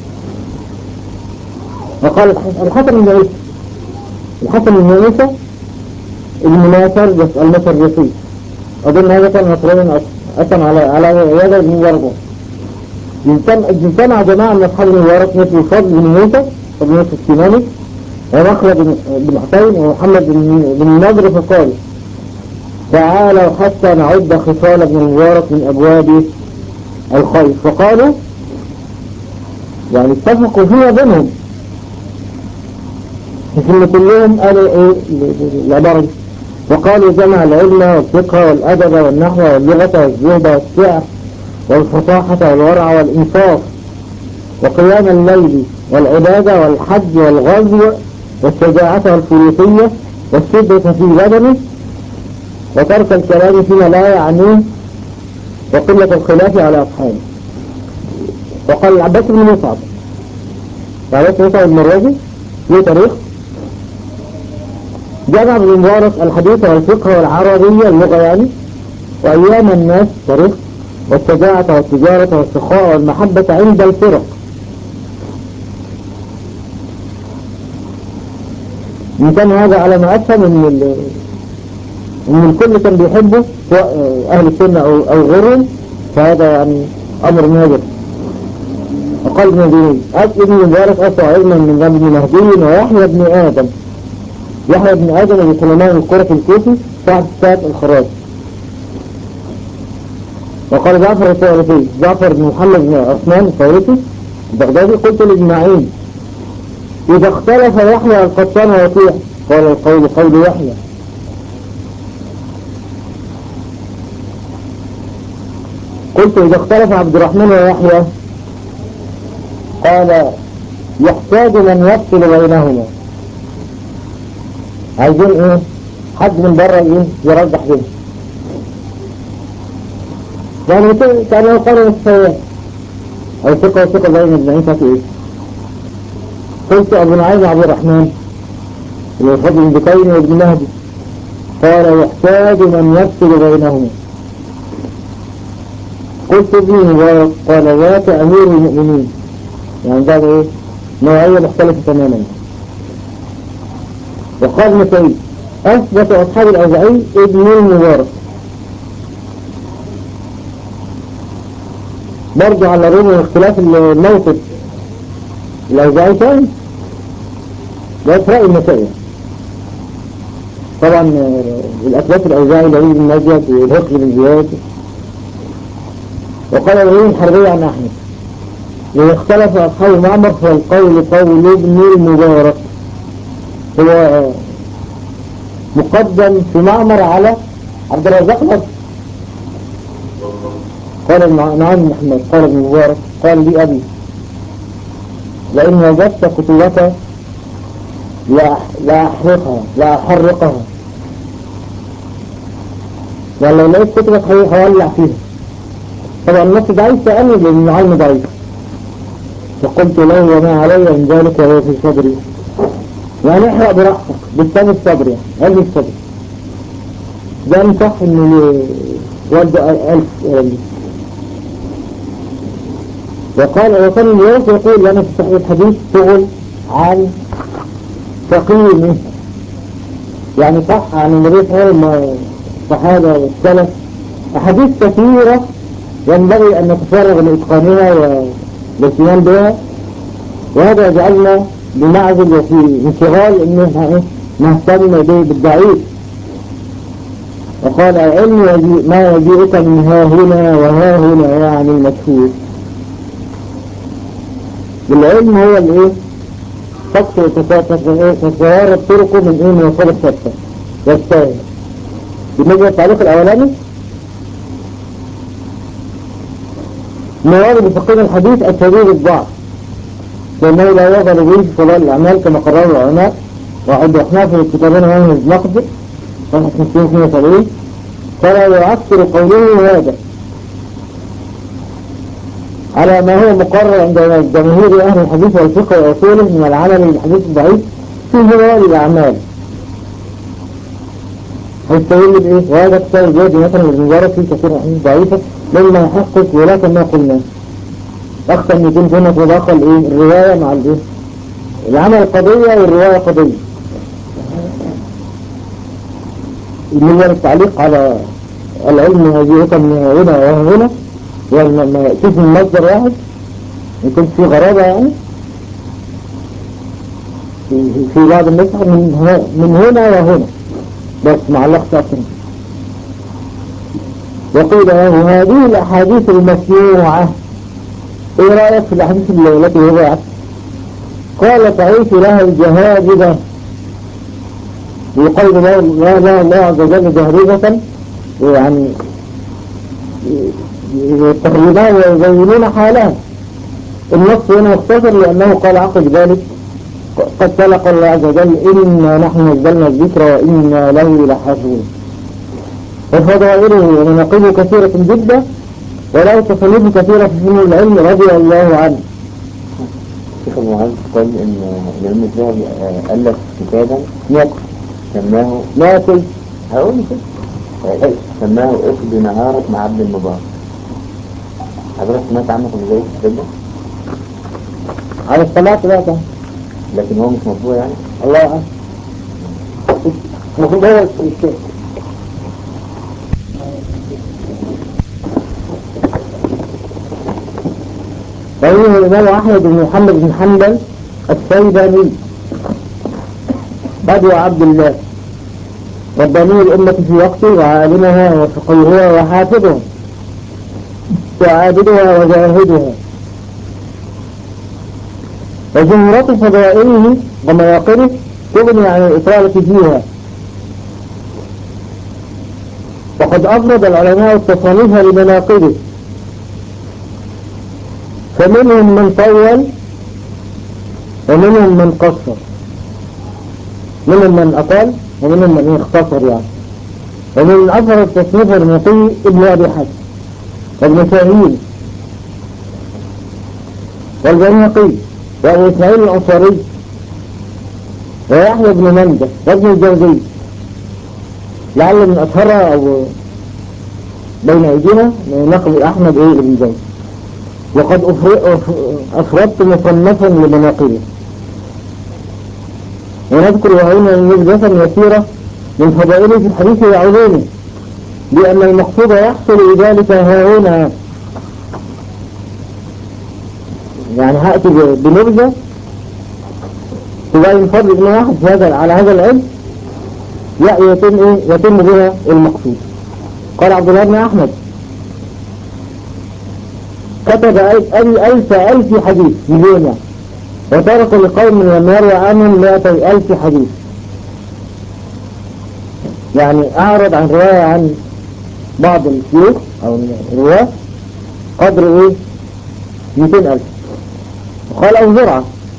وقال الحسن بن عيسى الحسن بن عيسى المنافرجس المفرجسي أظن هذا كان مطلوبا أتم على على يد ابن ورقه اجتمع جماعة من أصحاب المبارك مثل فضل بن موسى بن موسى السيناني ومخلد بن حسين ومحمد بن النضر فقال تعالوا حتى نعد خصال ابن المبارك من أبواب الخير فقالوا يعني اتفقوا فيها بينهم لكن كلهم قالوا ايه العبارة دي وقالوا جمع العلم والفقه والأدب والنحو واللغة والزهد والشعر والفصاحة والورع والإنصاف وقيام الليل والعبادة والحج والغزو والشجاعة والفروسية والشدة في بدنه وترك الكلام فيما لا يعنيه وقلة الخلاف على أصحابه وقال العباس بن مصعب العباس بن مصعب المروزي له تاريخ جمع ابن مبارك الحديث والفقه والعربية اللغة يعني وأيام الناس تاريخ والشجاعة والتجارة والسخاء والمحبة عند الفرق إن كان هذا على ما أفهم إن إن الكل كان بيحبه سواء أهل السنة أو, أو غيرهم فهذا يعني أمر نادر وقال ابن دين ابن مبارك أسوأ علما من ابن مهدي ويحيى ابن آدم يحيى بن آدم بن سليمان القرة الكوفي صاحب ساعة الخراج وقال جعفر الطيالسي جعفر بن محمد بن عثمان الطيالسي البغدادي قلت لإجماعين إذا اختلف يحيى القطان ويطيع قال القول قول يحيى قلت إذا اختلف عبد الرحمن ويحيى قال يحتاج من يفصل بينهما عايزين ايه حد من بره ايه يرجح بينهم يعني كان يقارن السيئات او ثقة وثقة بين اجمعين فاتوا ايه قلت ابو نعيم عبد الرحمن الفضل بن بكين وابن مهدي قال يحتاج من يفصل بينهما قلت ابن مبارك قال ذاك امير المؤمنين يعني ده ايه نوعية مختلفة تماما وقال ابن سعيد اثبت اصحاب الاوزاعي ابن المبارك برضه على الرغم من اختلاف الموقف الاوزاعي كان ده رأي المسائل طبعا الأسباب الأوزاعي العيد بن نجد والهقل بن زياد وقال العلوم الحربية عن أحمد وإذا اختلف أصحاب معمر فالقول قول ابن المبارك هو مقدم في معمر على عبد الرزاق نفسه قال نعم محمد قال ابن مبارك قال لي أبي لئن وجدت كتبك لا لا أحرقها لا أحرقها يعني لو لقيت كتبك هولع فيها طبعا النص ضعيف سألني لأن العلم ضعيف فقلت له وما علي من ذلك وهو في صدري يعني احرق براحتك بالتالي الصدر يعني قلبي الصدر ده انصح انه يودي ألف ألف وقال وكان اليوم يقول لنا في صحيح الحديث شغل عن تقييمه يعني صح عن النبي صلى الله عليه وسلم الصحابة والسلف أحاديث كثيرة ينبغي أن نتفرغ لإتقانها والاهتمام بها وهذا يجعلنا بمعزل وفي انشغال إن نهتم به بالضعيف وقال العلم يجي ما يجيئك من ها هنا وها هنا يعني المشهور بالعلم هو الايه تتوارد طرقه من ايه من وصول الشتى والسائل بالنسبة للتعليق الاولاني موارد فقير الحديث الشديد الضعف لأنه لا يظهر به في فضائل الأعمال كما قرروا العلماء وعند احنا في الكتابين وهم النقد صفحة 272 فلا يعكر قوله هذا على ما هو مقرر عند جماهير أهل الحديث والفقه وأصوله من العمل بالحديث الضعيف في فضائل الأعمال هيستغل بإيه؟ وهذا كتاب الجهد مثلا المجرد فيه كثير من ضعيفة مما يحقق ولكن ما قلنا أخشى أن يكون هنا تدخل إيه؟ الرواية مع الإيه؟ العمل قضية والرواية قضية اللي هو التعليق على العلم هذه من هنا وهنا وما يأتيش من مصدر واحد يكون في غرابة يعني في بعض النسخ من هنا, من هنا وهنا بس معلقش أكثر وقيل له هذه الأحاديث المسموعة ايه رأيك في الأحاديث التي وضعت قال تعيش لها الجهابذة يقول لا لا الله عز وجل جهريزة يعني يتخذونها ويبينون حالها النص هنا مختصر لأنه قال عقب ذلك قد سلق الله عز وجل إنا نحن نزلنا الذكر وإنا له لحافظون وفضائله ومناقبه كثيرة جدا وله تصنيف كثيرة في فنون العلم رضي الله عنه شيخ المعز قال ان العلم الذهبي ألف كتابا نقل سماه ناكل هقول كده سماه اقضي نهارك مع عبد المبارك حضرتك سمعت عنه في بداية الكتاب ده على الصلاة لا ده لكن هو مش مطبوع يعني الله أعلم المفروض هو الشيء رواه الإمام أحمد بن محمد بن حنبل السيباني بدو عبد الله رباني الأمة في وقته وعالمها وفقيهها وحافظها وعابدها وزاهدها وجمهورات فضائله ومواقفه تغني عن الإطالة فيها وقد أفرد العلماء التصانيف لمناقبه فمنهم من طول ومنهم من قصر منهم من أطال ومنهم من اختصر يعني ومن أثر التصنيف الرمقي ابن أبي حسن وابن سعيد والبنيقي وابو اسماعيل الأنصاري ويحيى بن مندة وابن الجوزي لعل من أشهرها أو بين أيدينا نقل أحمد إيه بن زيد وقد أفردت مصنفا لمناقبه ونذكر هنا نبذة يسيرة من فضائله في الحديث وعلومه لأن المقصود يحصل بذلك ها هنا يعني هأتي بنبذة تبين فضل ابن واحد هذا على هذا العلم يتم ايه يتم بها المقصود قال عبد الله بن احمد كتب أبي ألف ألف حديث مليون يعني وترك لقوم لم يروى عنهم مئتي ألف حديث يعني أعرض عن رواية عن بعض الشيوخ أو الرواة قدر إيه 200 ألف وقال أو زرعة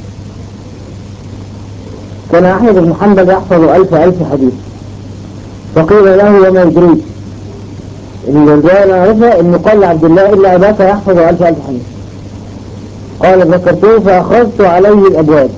كان أحمد بن حنبل يحفظ ألف ألف حديث فقيل له وما يدريك إن الرواية نعرفها إنه قال لعبد الله إلا أباك يحفظ ألف ألف حديث قال ذكرته فأخذت عليه الأبواب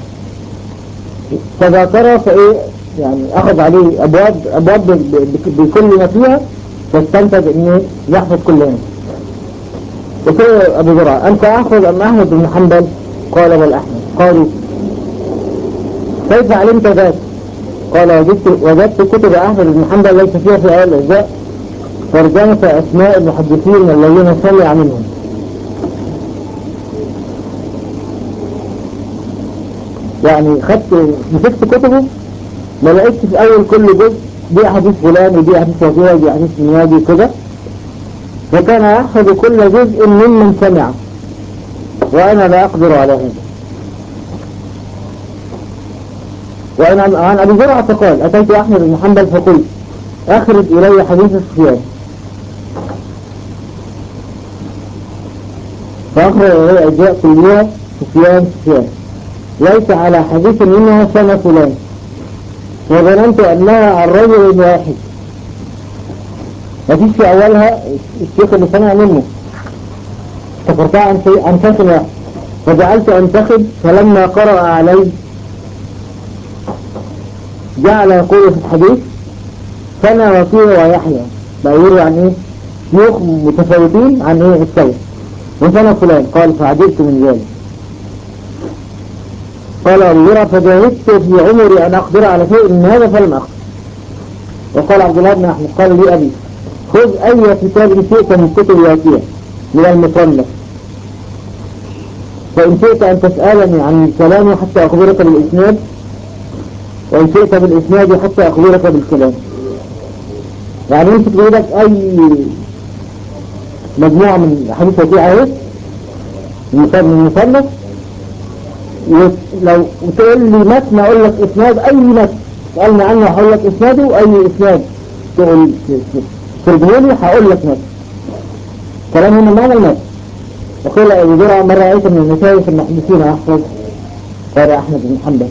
فذاكر فإيه يعني أخذ عليه أبواب أبواب بكل ما فيها فاستنتج إنه يحفظ كلها وقال أبو زرع أنت أحفظ أم أحمد بن حنبل قال بل أحمد قالوا كيف علمت ذلك قال وجدت, وجدت كتب أحمد بن حنبل ليس فيها في أول الأجزاء ترجمة أسماء المحدثين الذين سمع منهم يعني خدت مسكت كتبه ما لقيتش في أول كل جزء دي أحاديث فلان ودي أحاديث وفيها ودي أحاديث نيادي كده فكان يحفظ كل جزء ممن سمع وأنا لا أقدر على هذا وأنا عن أبي زرعة قال أتيت أحمد بن حنبل فقلت أخرج إلي حديث سفيان فأخرج إلي أجزاء كلها سفيان سفيان ليس على حديث منها سنة فلان وظننت أنها عن رجل واحد ما فيش في أولها الشيخ اللي سمع منه افتكرتها عن عن شيخ واحد فجعلت أنتخب فلما قرأ علي جعل يقول في الحديث سنة وكيل ويحيى بقى يروي عن ايه شيوخ متفاوتين عن ايه السوء وسنة فلان قال فعجبت من ذلك قال أبو هريرة فجاهدت في عمري أن أقدر على شيء من هذا فلم أقدر وقال عبد الله بن أحمد قال لي أبي خذ أي كتاب شئت من كتب الواتية من المصنف فإن شئت أن تسألني عن الكلام حتى أخبرك بالإسناد وإن شئت بالإسناد حتى أخبرك بالكلام يعني يمسك بيدك أي مجموعة من حديث وفيه عايز من المصنف ولو تقول لي متن أقول لك إسناد أي متن سألني عنه هقول لك إسناده أي إسناد تقول ترجموني هقول لك متن كلام هنا معنى المتن وقيل أبو زرع مرة رأيت من المشايخ المحدثين أحفظ قال أحمد بن حنبل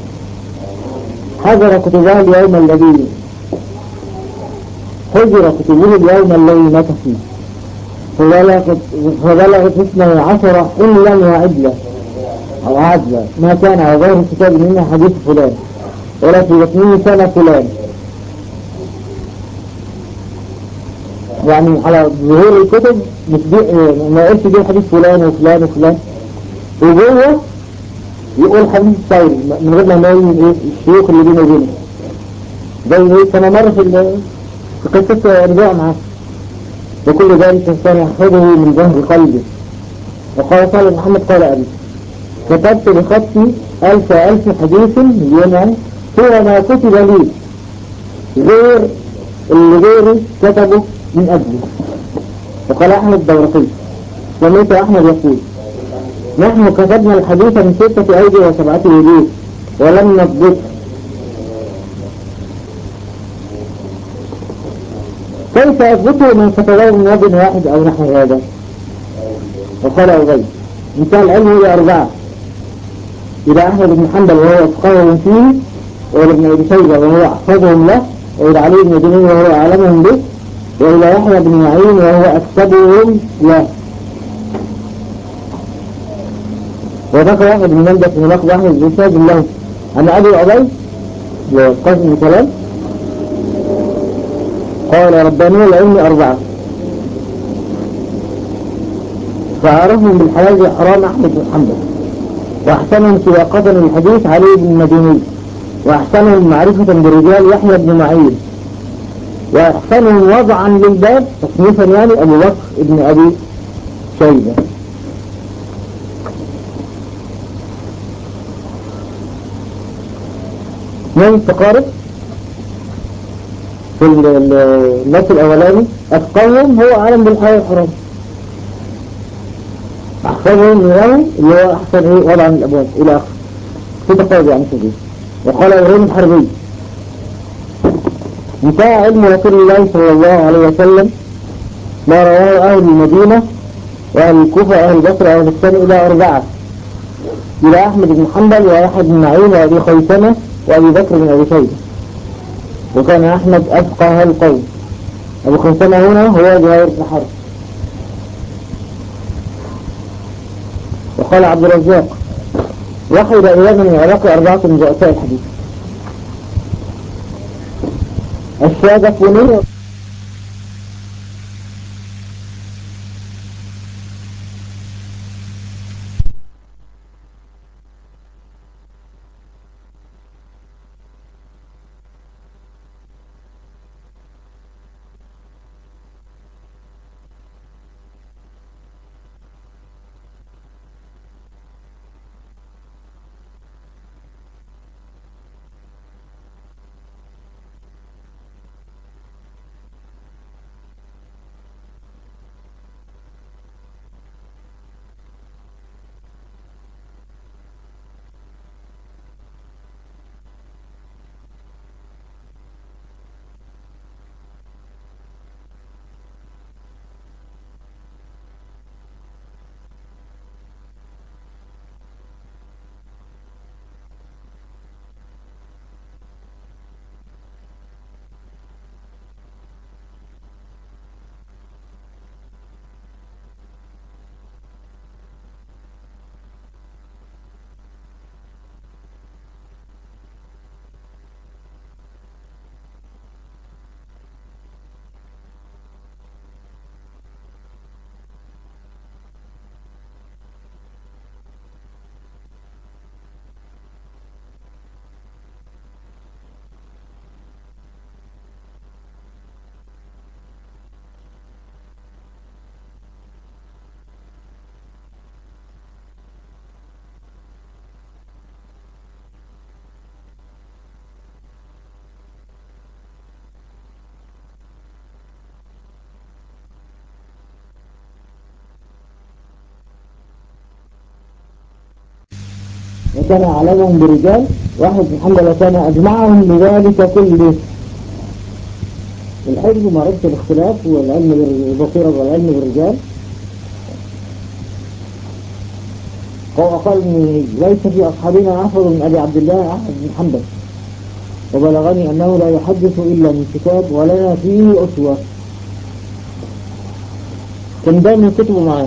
حجر كتبه اليوم الذي حجر كتبه اليوم الذي مات فيه فبلغت فبلغت اثنى عشر إلا وعدلة أو عدلة ما كان على ظاهر الكتاب منه حديث فلان ولا في بطنه سنة فلان يعني على ظهور الكتب مش دي ما يقولش دي حديث فلان وفلان وفلان وجوه يقول حديث ثوري من غير ما يبين ايه الشيوخ اللي بينه وبينه زي ايه كما مر في في قصة رجاء معاه وكل ذلك كان يحفظه من ظهر قلبه وقال صالح محمد قال أبي كتبت بخطي ألف ألف حديث مليون يعني هو ما كتب لي غير اللي غيري كتبه من أجلي وقال أحمد الدورقي سمعت أحمد يقول نحن كتبنا الحديث من ستة أيدي وسبعة وجوه ولم نضبط كيف أثبته من كتبه من وجه واحد أو نحو هذا وقال أبي انتهى العلم إلى أربعة إلى أحمد بن حنبل وهو أفقههم فيه وإلى ابن أبي شيبة وهو أحفظهم له وإلى علي بن دينين وهو أعلمهم به وإلى يحيى بن معين وهو أكتبهم له وذكر أحمد بن مندة في لقب أحمد بن سعد له أن أبي أبي وقاسم كلام قال رباني العلم أربعة فعرفهم بالحلال والحرام أحمد بن حنبل وأحسنهم سياقة للحديث علي بن المديني وأحسنهم معرفة برجال يحيى بن معين وأحسنهم وضعا للباب تصنيفا يعني أبو بكر بن أبي شيبة من التقارب في النص الأولاني أتقوهم هو عالم بالحياة والحرام أحسنهم له اللي هو أحسن إيه وضعا الأبواب إلى آخر في تقارب يعني في وقال إبراهيم الحربي انتهى علم رسول الله صلى الله عليه وسلم ما رواه أهل المدينة وأهل الكوفة وأهل البصرة وأهل الشام إلى أربعة إلى أحمد بن حنبل وأحد بن معين وأبي خيثمة وأبي بكر بن أبي شيبة وكان أحمد أفقه القوم أبو خيثمة هنا هو جهير بن حرب وقال عبد الرزاق وحي إلى من العراق أربعة من رؤساء الحديث الشاذفوني وكان أعلمهم برجال واحد بن حنبل وكان أجمعهم بذلك كله الحفظ معرفة الاختلاف والعلم بالبصيرة والعلم بالرجال وقال ليس في أصحابنا أحفظ من أبي عبد الله أحمد بن حنبل وبلغني أنه لا يحدث إلا من كتاب ولنا فيه أسوة كان دايما كتبه معاه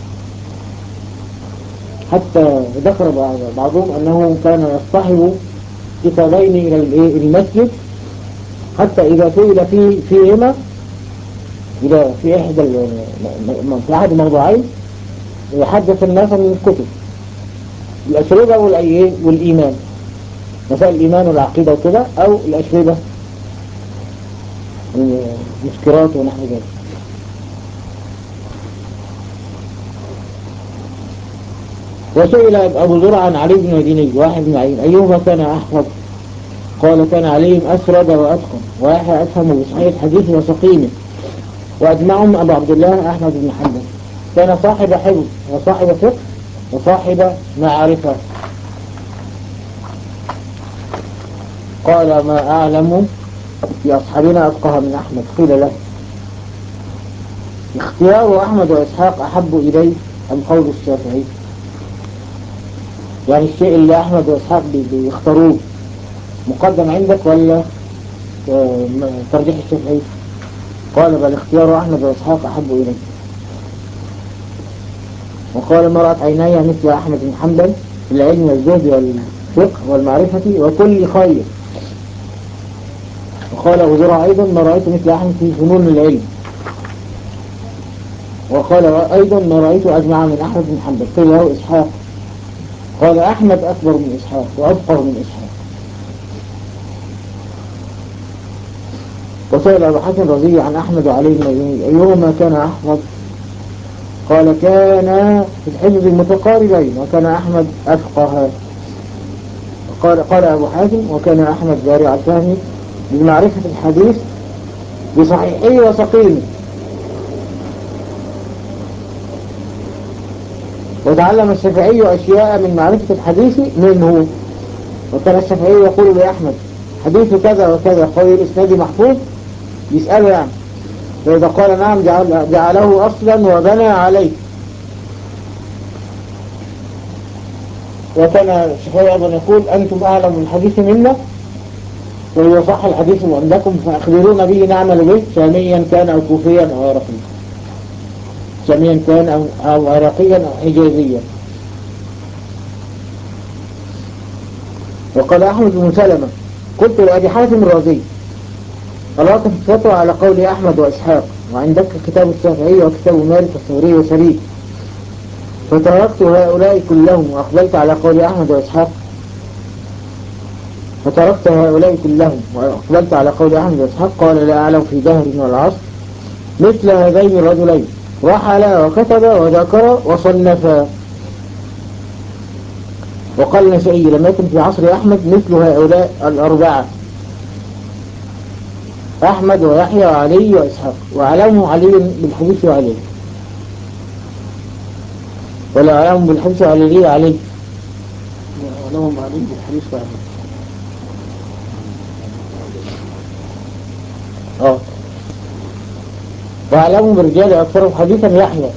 حتى ذكر بعضهم أنه كان يصطحب كتابين إلى المسجد حتى إذا سئل في فيهما إذا في إحدى في أحد الموضوعين يحدث الناس من الكتب الأشربة والإيمان مسائل الإيمان والعقيدة وكذا أو الأشربة المسكرات ونحو ذلك وسئل أبو زرع عن علي بن مديني واحد من عين أيهما كان أحفظ قال كان عليهم أسرد وأتقن ويحيى أفهم بصحيح الحديث وسقيمه وأجمعهم أبو عبد الله أحمد بن حنبل كان صاحب حفظ وصاحب فقه وصاحب معرفة قال ما أعلم في أصحابنا أفقه من أحمد قيل له اختيار أحمد وإسحاق أحب إليه أم قول الشافعي يعني الشيء اللي أحمد وإسحاق بيختاروه مقدم عندك ولا آه، ترجيح الشافعي قال بل اختيار أحمد وإسحاق أحب إليه وقال ما رأت عيني مثل أحمد بن حنبل في العلم والزهد والفقه والمعرفة وكل خير وقال أبو زرع أيضا ما رأيت مثل أحمد في فنون العلم وقال أيضا ما رأيت أجمع من أحمد بن حنبل قيل له إسحاق قال أحمد أكبر من إسحاق وأفقر من إسحاق وسأل أبو حسن رضي عن أحمد وعلي بن المديني أيهما كان أحمد قال كان في الحفظ المتقاربين وكان أحمد أفقه قال قال أبو حاتم وكان أحمد بارع الفهم بمعرفة الحديث بصحيحه وسقيمه وتعلم الشافعي أشياء من معرفة الحديث منه وكان الشافعي يقول لأحمد حديث كذا وكذا قوي الإسناد محفوظ يسأله يعني فإذا قال نعم جعل جعله أصلا وبنى عليه وكان الشافعي أيضا يقول أنتم أعلم الحديث منا وهو صح الحديث عندكم فأخبرونا به نعمل به شاميا كان أو كوفيا أو عراقيا شاميا كان أو, أو عراقيا أو حجازيا وقال أحمد بن سلمة قلت لأبي حاتم الرازي قرأت في الفتوى على قول أحمد وإسحاق وعندك كتاب الشافعي وكتاب مالك الثوري وسليم فتركت هؤلاء كلهم وأقبلت على قول أحمد وإسحاق فتركت هؤلاء كلهم وأقبلت على قول أحمد وإسحاق قال لا أعلم في دهر والعصر مثل هذين الرجلين رحل وكتب وذكر وصنف وقال النسائي لم يكن في عصر أحمد مثل هؤلاء الأربعة أحمد ويحيى وعلي وإسحاق وعلمه علي بالحديث وعلي ولا علمهم بالحديث وعلي علي ولهم علي بالحديث وعلي اه وأعلمهم بالرجال أكثرهم حديثا يحيى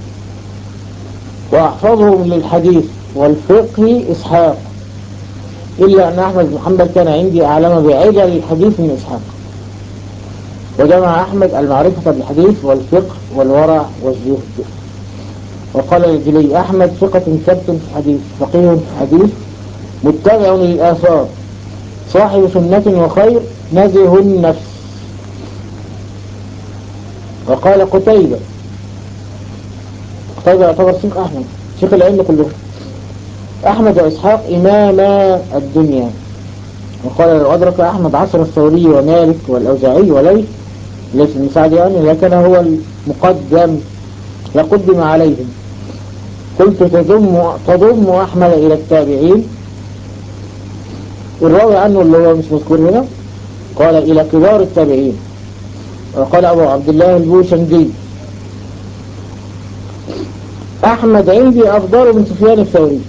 وأحفظهم للحديث والفقه إسحاق إلا أن أحمد بن حنبل كان عندي أعلم بعجل الحديث من إسحاق وجمع أحمد المعرفة بالحديث والفقه والورع والزهد وقال الجلي أحمد ثقة ثبت في الحديث فقيه في الحديث متبع للآثار صاحب سنة وخير نزه النفس وقال قتيبة قتيبة يعتبر شيخ أحمد شيخ العلم كله أحمد وإسحاق إماما الدنيا وقال لو أدرك أحمد عصر الثوري ومالك والأوزاعي وليث ليس بن سعد يعني لكن هو المقدم لقدم عليهم قلت تضم تضم أحمد إلى التابعين الراوي عنه اللي هو مش مذكور هنا قال إلى كبار التابعين وقال أبو عبد الله البوشنجي أحمد عندي أفضل من سفيان الثوري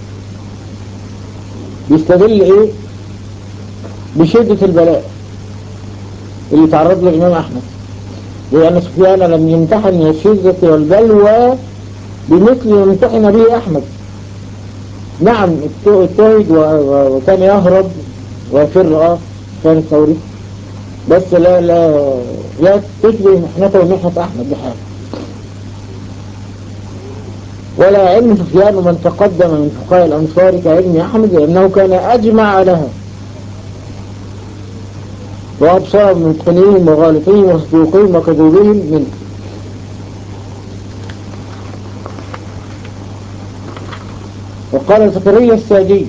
بيستدل إيه بشدة البلاء اللي تعرض له الإمام أحمد لأن سفيان لم يمتحن من الشدة والبلوى بمثل ما امتحن به أحمد نعم اجتهد وكان يهرب ويفر اه كان الثوري بس لا لا لا تشبه محنته ومحنة أحمد بحال ولا علم سفيان من تقدم من فقهاء الأنصار كعلم أحمد لأنه كان أجمع لها وأبصار متقنين وغالطين وصدوقين وكذوبين منه وقال زكريا الساجي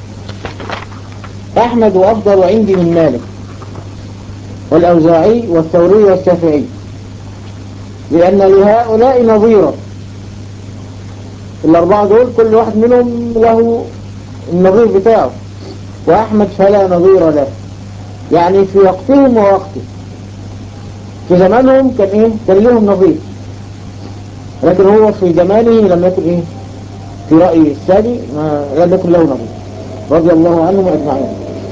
أحمد أفضل عندي من مالك والأوزاعي والثوري والشافعي لأن لهؤلاء نظيرا الأربعة دول كل واحد منهم له النظير بتاعه وأحمد فلا نظير له يعني في وقتهم ووقته في زمانهم كان ايه كان لهم نظير لكن هو في زمانه لم يكن ايه في رأي الثاني ما لم يكن له نظير رضي الله عنهم اجمعين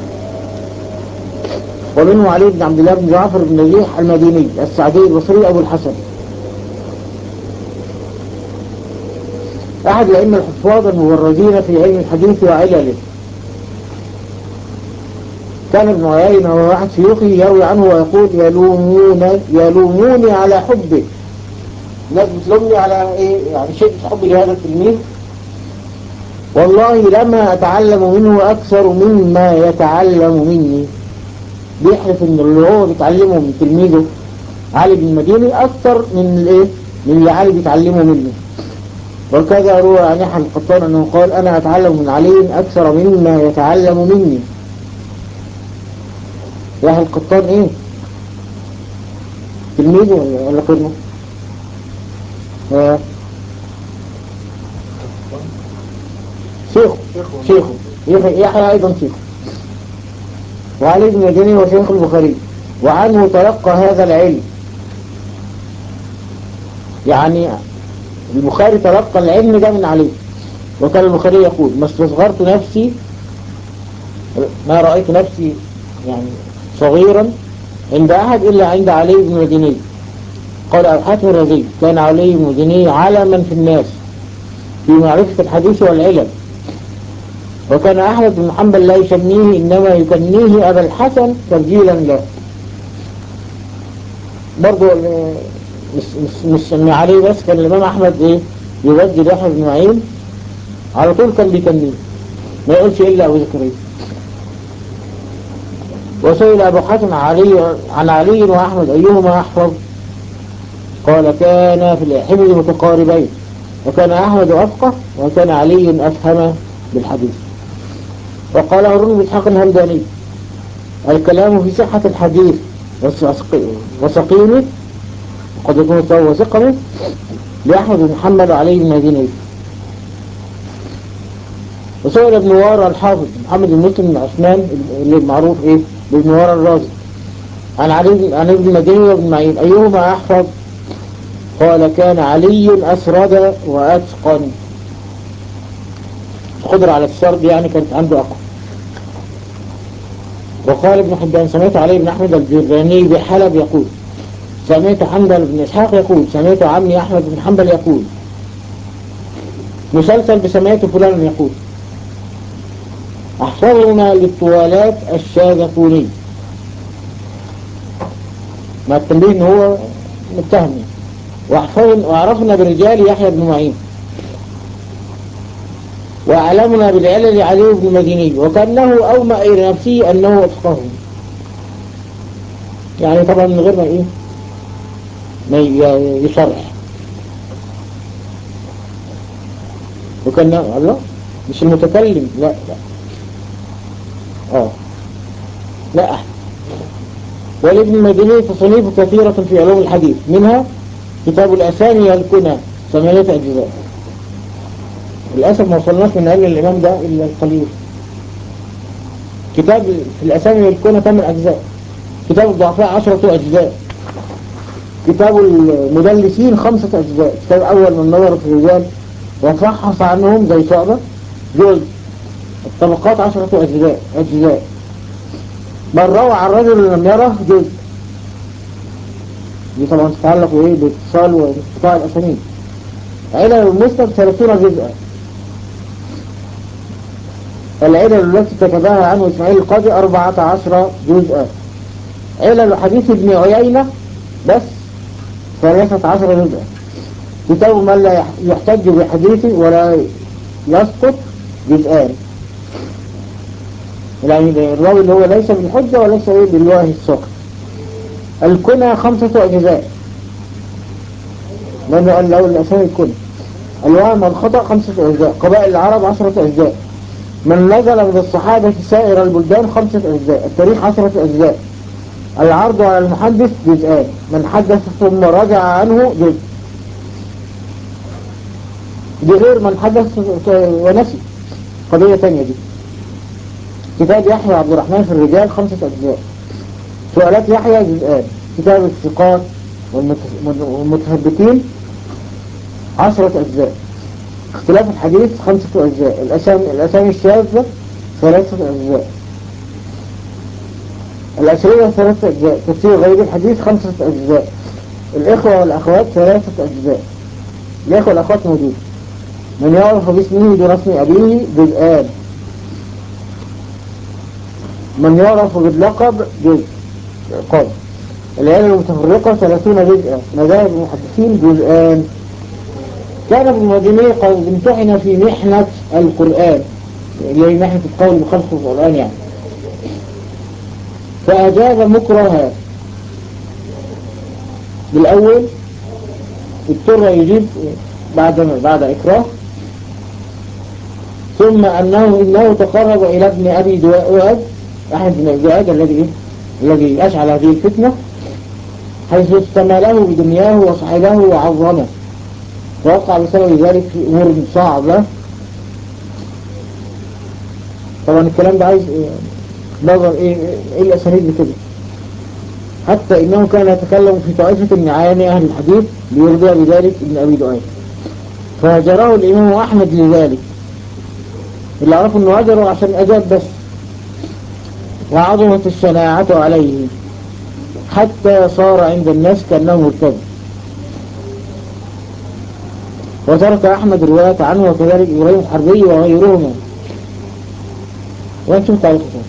ومنه علي بن عبد الله بن جعفر بن نجيح المديني السعدي البصري ابو الحسن احد الائمه الحفاظ المبرزين في علم الحديث وعلله كان ابن عيينة وهو واحد شيوخه يروي عنه ويقول يلومون يلوموني على حبه الناس بتلومني على ايه يعني شدة حبي لهذا التلميذ والله لما اتعلم منه اكثر مما يتعلم مني بيحلف ان اللي هو بيتعلمه من تلميذه علي بن المديني اكثر من الايه من اللي علي بيتعلمه منه وكذا روى عن يحيى القطان انه قال انا اتعلم من علي اكثر مما يتعلم مني يحيى القطان ايه تلميذه ولا ولا قرنه ها شيخه شيخه يحيى يحيى ايضا شيخه وعلي بن مديني هو شيخ البخاري وعنه تلقى هذا العلم يعني البخاري تلقى العلم ده من علي وكان البخاري يقول ما استصغرت نفسي ما رأيت نفسي يعني صغيرا عند أحد إلا عند علي بن مديني قال أبو حاتم الرزي كان علي بن مديني علما في الناس في معرفة الحديث والعلم وكان أحمد بن حنبل لا يسميه إنما يكنيه أبا الحسن تبجيلا له برضو مش مش مش سمي عليه بس كان الإمام أحمد إيه يبدل يحيى بن معين على طول كان بيكنيه ما يقولش إلا أبو زكريا وسئل أبو حاتم علي عن علي وأحمد أيهما أحفظ قال كان في الحفظ متقاربين وكان أحمد أفقه وكان علي أفهم بالحديث وقال هارون بن إسحاق الهمداني الكلام في صحة الحديث وسقيمه وقد يكون سوى وثقمه لأحمد بن محمد وعلي بن مدينة وسئل ابن وارى الحافظ محمد بن مسلم بن عثمان اللي معروف ايه بابن وارى الرازي عن علي عن ابن مدينة وابن معين أيهما أحفظ قال كان علي أسرد وأتقن القدرة على السرد يعني كانت عنده أقوى وقال ابن حبان سمعت علي بن أحمد الجراني بحلب يقول سمعت حنبل بن إسحاق يقول سمعت عمي أحمد بن حنبل يقول مسلسل بسمعت فلان يقول أحفظنا للطوالات الشاذقوني مع التنبيه ان هو متهم واحفظنا واعرفنا برجال يحيى بن معين وأعلمنا بالعلل علي بن مديني وكأنه أومأ إلى نفسه أنه أفقه يعني طبعا من غير ما إيه ما يصرح وكان الله مش المتكلم لا لا اه لا أحد ولابن المديني تصنيف كثيرة في علوم الحديث منها كتاب الأسامي والكنى ثمانية أجزاء للأسف ما وصلناش من علم الإمام ده إلا القليل كتاب في الأسامي والكنى ثمان أجزاء كتاب الضعفاء عشرة أجزاء كتاب المدلسين خمسة أجزاء كتاب أول من نظر في الرجال وفحص عنهم زي شعبة جزء الطبقات عشرة أجزاء أجزاء من روى عن رجل لم يره جزء دي طبعا تتعلق ايه باتصال وانقطاع الاسانيد علل المسند 30 جزءا العلل التي كتبها عنه اسماعيل القاضي 14 جزءا علل حديث ابن عيينة بس 13 جزءا كتاب من لا يحتج بحديثه ولا يسقط جزءان يعني الراوي اللي هو ليس بالحجة وليس ايه بالواهي الساقط الكنى خمسة أجزاء لأنه قال له الأسامي الكنى الوهم والخطأ خمسة أجزاء قبائل العرب عشرة أجزاء من نزل من الصحابة سائر البلدان خمسة أجزاء التاريخ عشرة أجزاء العرض على المحدث جزءان من حدث ثم رجع عنه جزء دي غير من حدث ونسي قضية تانية دي كتاب يحيى عبد الرحمن في الرجال خمسة أجزاء سؤالات يحيى جزءان كتاب الثقات والمت- والمتثبتين عشرة أجزاء اختلاف الحديث خمسة أجزاء الأسامي, الأسامي الشاذة ثلاثة أجزاء الأشرية ثلاثة أجزاء تفسير غريب الحديث خمسة أجزاء الإخوة والأخوات ثلاثة أجزاء الإخوة والأخوات موجود من يعرف باسمه دون اسم أبيه جزءان من يعرف باللقب جزء قال العيال المتفرقة ثلاثون جزءا مذاهب المحدثين جزءان كان ابن المديني قد امتحن في محنة القرآن اللي هي محنة القول بخلق القرآن يعني فأجاب مكرها بالأول اضطر يجيب بعد بعد إكراه ثم أنه إنه تقرب إلى ابن أبي دواد أحد بن أبي دواد الذي إيه؟ الذي أشعل هذه الفتنة حيث استماله بدنياه وصحبه وعظمه ووقع بسبب ذلك في أمور صعبة طبعا الكلام ده عايز إيه؟ نظر إيه, إيه الأسانيد بكده حتى إنه كان يتكلم في طائفة من عيان أهل الحديث ليرضي بذلك ابن أبي دؤيب فهجره الإمام أحمد لذلك اللي عرفوا أنه هجره عشان أجاب بس وعظمت الشناعة عليه حتى صار عند الناس كأنه مرتد وترك أحمد رواية عنه وكذلك إبراهيم الحربي وغيرهما وين شفت على الكتاب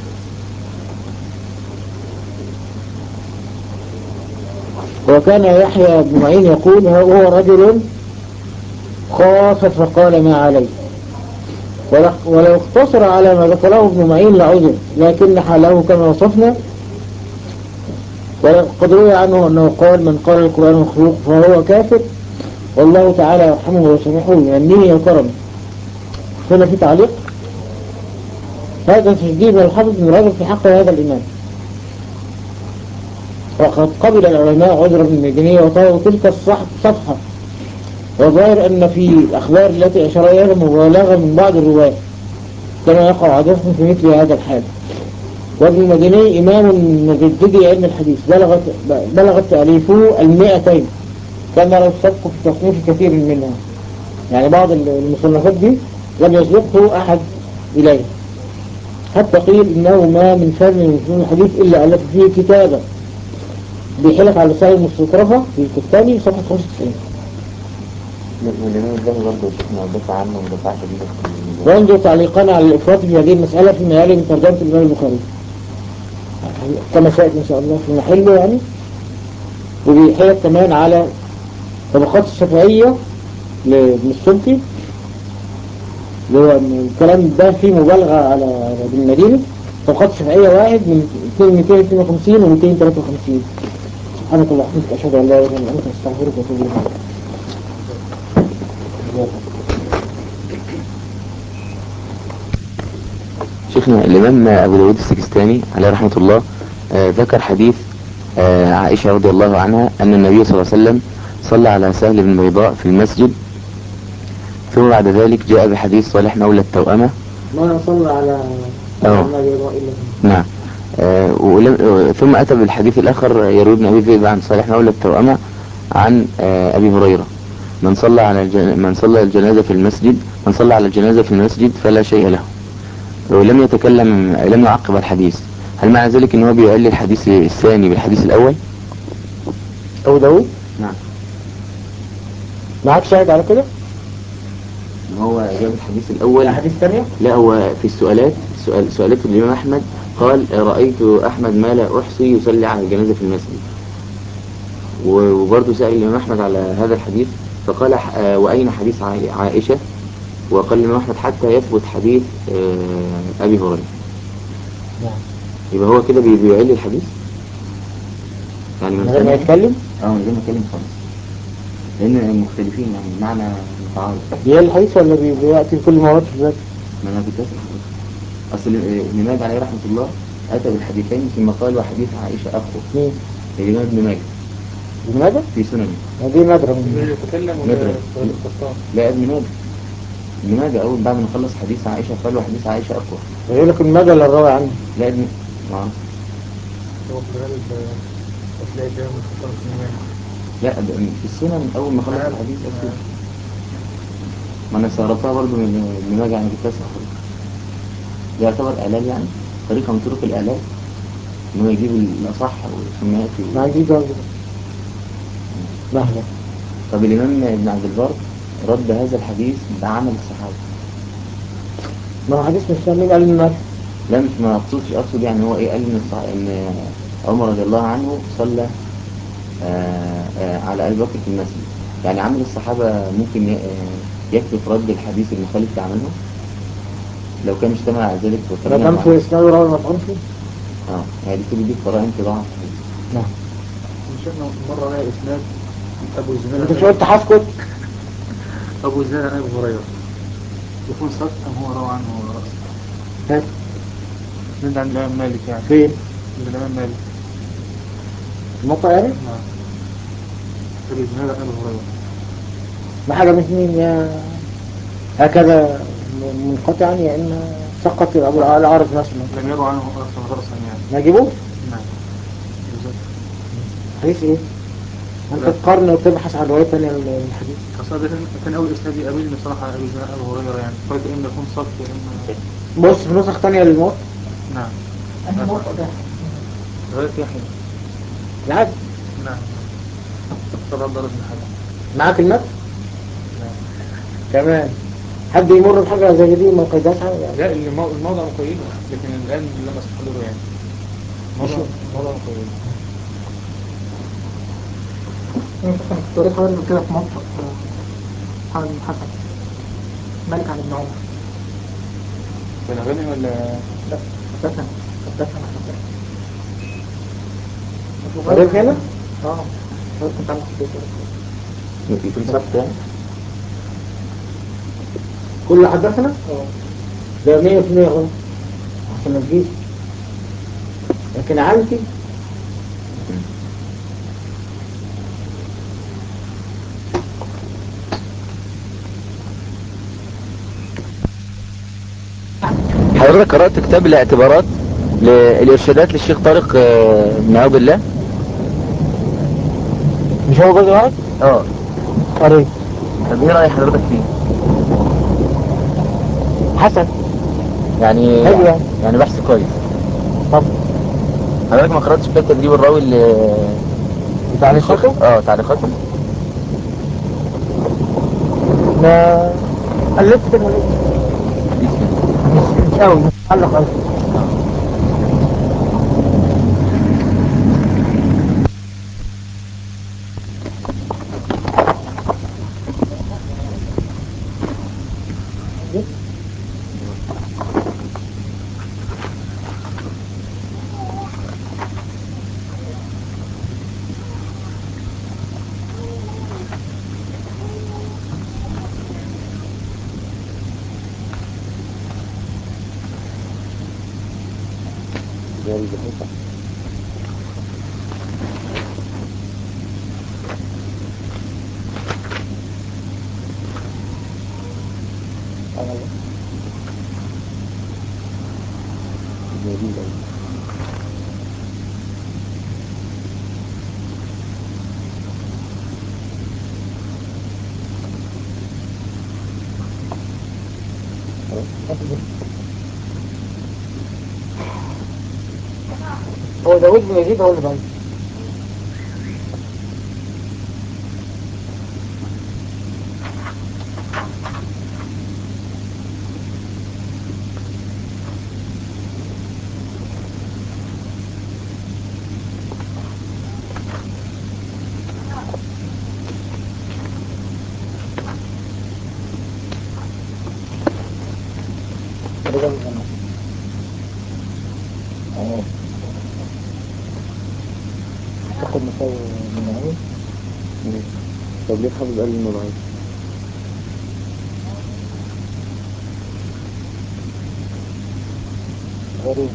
وكان يحيى بن معين يقول هو رجل خاف فقال ما عليه ولو اقتصر على ما ذكره ابن معين لعذر لكن حاله كما وصفنا وقد روي عنه أنه قال من قال القرآن مخلوق فهو كافر والله تعالى يرحمه ويسامحه يمنيه وكرمه هنا في تعليق هذا تشديد من الحافظ بن رجب في حق هذا الإمام وقد قبل العلماء عذر بن المدينية وطلبوا تلك الصفحة وظاهر أن في الأخبار التي أشار إليها مبالغة من بعض الرواة كما يقع عادة في مثل هذا الحال وابن المديني إمام من مجددي علم الحديث بلغت, بلغت تأليفه المئتين كما لو سبق في تصنيف كثير منها يعني بعض المصنفات دي لم يسبقه أحد إليه حتى قيل إنه ما من فن من فنون الحديث إلا ألف فيه كتابا بيحلف على الرسالة المستطرفة في الكتابي صفحة 95 والإمام الذهبي برضه شفنا دفع عنه ودفع شديدة وانظر تعليقنا على الإفراط في هذه المسألة فيما يلي من ترجمة الإمام البخاري كما سيأتي إن شاء الله في محله يعني وبيحيل كمان على طبقات الشافعية لابن السلطي اللي هو الكلام ده فيه مبالغة على على ابن المدينة طبقات الشافعية واحد من 252 و 253 سبحانك اللهم وبحمدك أشهد أن لا إله إلا أنت أستغفرك وأتوب إليك شيخنا الإمام أبو داود السجستاني عليه رحمة الله آه ذكر حديث آه عائشة رضي الله عنها أن النبي صلى الله عليه وسلم صلى على سهل بن بيضاء في المسجد ثم بعد ذلك جاء بحديث صالح مولى التوأمة ما صلى على أه. النبي إلا نعم آه ولم آه، ثم أتى بالحديث الآخر يروي ابن أبي ذئب عن صالح مولى التوأمة عن آه أبي هريرة من صلى على الجن... من صلى الجنازة في المسجد من صلى على الجنازة في المسجد فلا شيء له ولم يتكلم لم يعقب الحديث هل معنى ذلك ان هو بيعلي الحديث الثاني بالحديث الاول أبو داود نعم معاك شاهد على كده؟ هو جاب الحديث الاول أحاديث ثانية؟ لا هو في السؤالات سؤال سؤالات الامام احمد قال رأيت احمد ما لا احصي يصلي على الجنازة في المسجد و- وبرضه سأل الامام احمد على هذا الحديث فقال ح- آه، واين حديث عائ- عائشة وقال الامام احمد حتى يثبت حديث آه، ابي هريرة نعم يبقى هو كده بي- بيعلي الحديث يعني من من غير ما سمع- يتكلم اه من غير ما اتكلم خالص لان مختلفين يعني المعنى متعارض هي الحديث ولا بي- بيأتي كل مرات في ذات ما انا كنت اسال حضرتك اصل ابن ماجه عليه رحمه الله اتى بالحديثين ثم قال وحديث عائشه اقوى مين؟ الامام ابن ماجه ابن ماجه؟ في سننه هذه نادرة من يتكلم ندرة لا ابن ماجه ابن ماجه اول بعد ما خلص حديث عائشه قال وحديث عائشه اقوى يقول لك ابن ماجه اللي الراوي عنه لا ابن ما هو في الغالب تلاقي كلام مختصر في الإيمان لا ده في السنن اول ما خلص الحديث اصلا ما انا استغربتها برضه من ابن ماجه يعني كنت اسال حضرتك ده يعتبر اعلان يعني طريقه من طرق الاعلان ان هو يجيب الاصح ثم ياتي ما عنديش جواب مهلا طب الامام ابن عبد البر رد هذا الحديث بعمل الصحابه ما هو حديث مش مين قال النار لا مش ما اقصدش اقصد يعني هو ايه قال ان الصح... ان عمر رضي الله عنه صلى آه آه على ابي بكر في المسجد يعني عمل الصحابه ممكن ي- آه، يكفي في رد الحديث المخالف لعملهم لو كان اجتمع على ذلك ما وكلمنا دام معاه. في اسناد راوي مطعون فيه اه يعني دي دي قرائن في ضعف الحديث نعم شفنا مرة لقى إسناد أبو زناد انت مش قلت هسكت أبو زناد عن أبي هريرة يكون صدق أم هو روى عنه رأس هات إسناد عن الإمام مالك يعني فين عند الإمام مالك الموقع يعني نعم أبي زناد عن أبي هريرة ما حاجة من اثنين يا هكذا منقطعا يا اما سقط ابو العارض مثلا لم يروى عنه أصلا رأسا يعني ما جيبوش نعم بالظبط حديث ايه انت تقارن وتبحث عن رواية تانية للحديث أصلا ده كان- كان أول إسناد يقابلني صراحة أبي زناد عن أبي هريرة يعني قلت إما يكون صدق وإما بص في نسخ تانية للموت نعم أنا موت ده غير يحيى العادي نعم طبعا ضرب من حاجة معاك المتن نعم تمام حد يمر بحاجة زي دي ما قيدهاش حاجة يعني لا المو- الموضع مقيده لكن الآن لم أستحضره يعني موضع مش- موضع مقيده الطريق غير كده في مطلق محمد بن حسن ملك عن ابن عمر كان غني ولا لا حدثنا حدثنا حدثنا غير هنا اه غير كنت عامل في البيت يكون سقط يعني كل حدثنا اه ده 100% غلط عشان ما تجيش لكن عندي حضرتك قرأت كتاب الاعتبارات للإرشادات للشيخ طارق آه، بن عبد الله مش هو جزء واحد؟ اه قريب طب ايه رأي حضرتك فيه حسن يعني حلو يعني. يعني بحث كويس طب حضرتك ما قرأتش كتاب تدريب الراوي اللي تعليقاته؟ اه تعليقاته ما قلت كده ليه؟ بسم مش قوي علق قوي هو داوود بن يزيد هو اللي بعيد رجال الجماعة. اه تاخد مساوي من عين طب ليه حافظ قال انه ضعيف غريب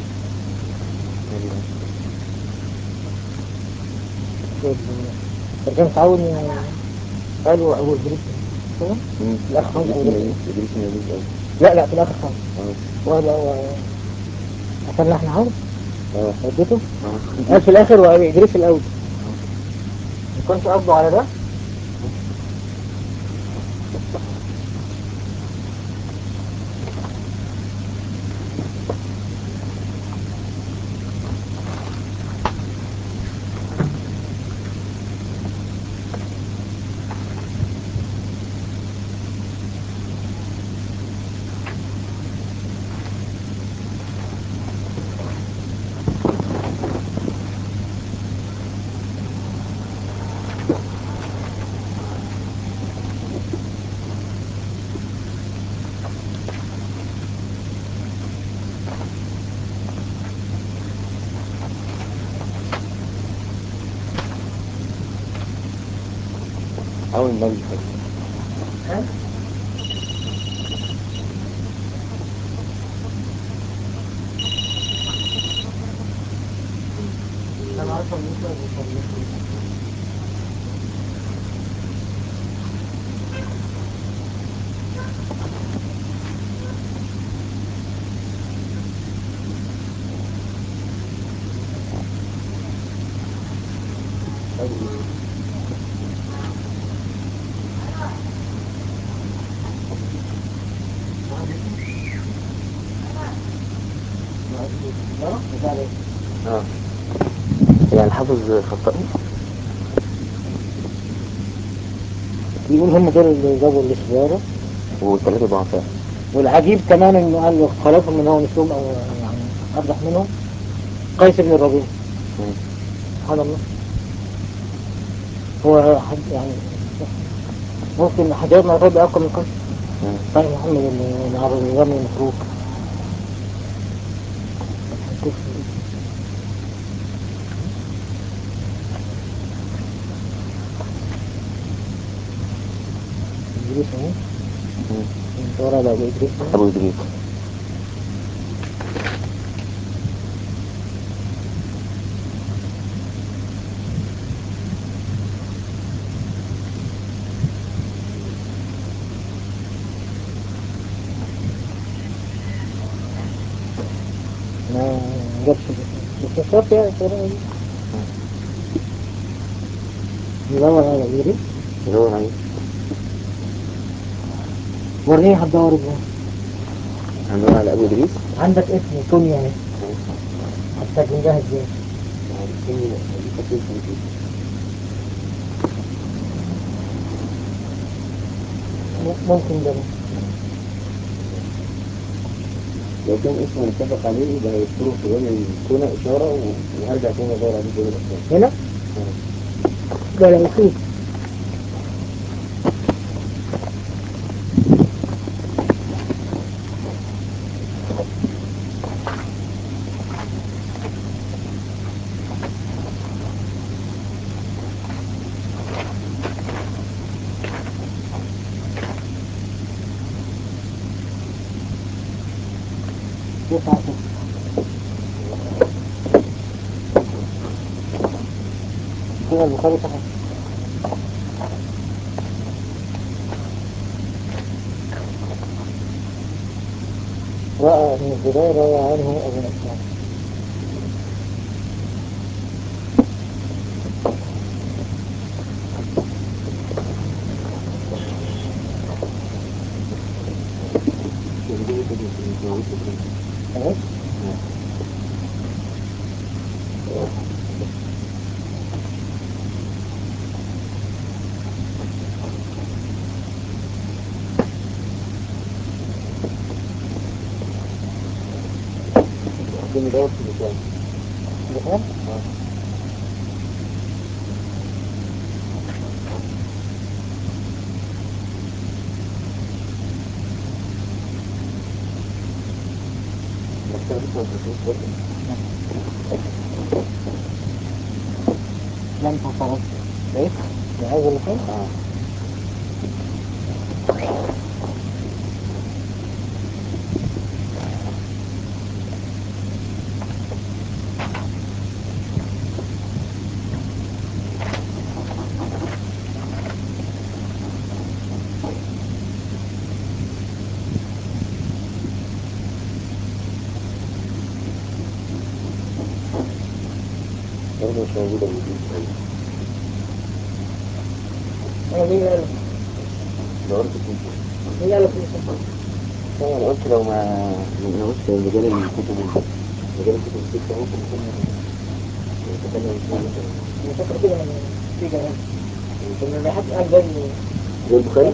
ترجمة تعاون قالوا أبو إدريس كده؟ الأخ خالص أبو إدريس ادريس من ادريس قوي لا لا في الآخر خالص اه وقال هو عشان احنا عارف اه وديته اه قال في الآخر وأبي إدريس الأول ما كانش قصده على ده أول ما أجي انا عارفه ان انت بتصلي. لا مش عارف اه يعني الحافظ خطأني بيقول هم دول اللي جابوا الاستجابة والثلاثة ضعفاء والعجيب كمان انه قال له خلفهم من هو نفسهم او يعني ارجح منهم قيس بن الربيع مم. سبحان الله هو حد يعني ممكن حجاج ما يقول بأقوى من قيس مم. طيب محمد اللي اللي عبد الغني المتروك إدريس اهو مم. الدورة على أبو إدريس اهو. أبو إدريس ما جابش الصوت يعني ترى ندور على أبو إدريس دور عليه وريني هتدور ازاي هندور على أبو إدريس عندك اسم سونيا اهي هتسجلها ازاي م- ممكن ده لو كان اسمه متفق عليه يبقى هيذكره في باب الكونة إشارة و- وهرجع تاني أدور عليه في باب الأحكام هنا ده لا يفيد تسعة ستة كده البخاري صحيح رأى ابن الزبير روى عنه ابن إسحاق خلاص كل دوت في المكان بخير مكتبة اسمها الحسين برضه لم تصرف ايه بهذا اللسان اه برضه مش موجودة في الجيش مين قال لو قلت مين قال لك انا قلت لو ما انا قلت رجال الكتب رجال الكتب الستة ممكن يكون يتكلم انا فاكر كده من في كلام ان ما حد قال زي زي البخاري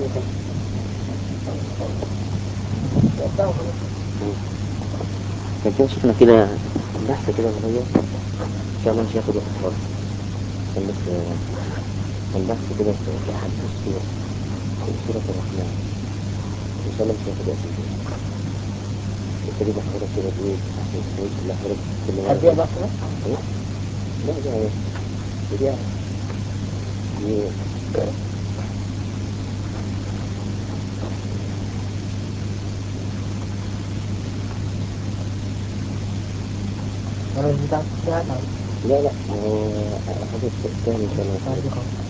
كان كده شفنا كده بحث كده صغير ان شاء الله مش هياخد وقت خالص كان بس كان بحث كده في في احد السور في سورة الرحمن ان شاء الله مش هياخد وقت كتير ابتدي بحضرتك كده بايه عشان تخش اللي حضرتك كل مرة قد ايه بقى إيه؟ لا ده ايه دي يعني دي انا مش بتاع بتاع لا لا هو حضرتك تستاهل ان شاء الله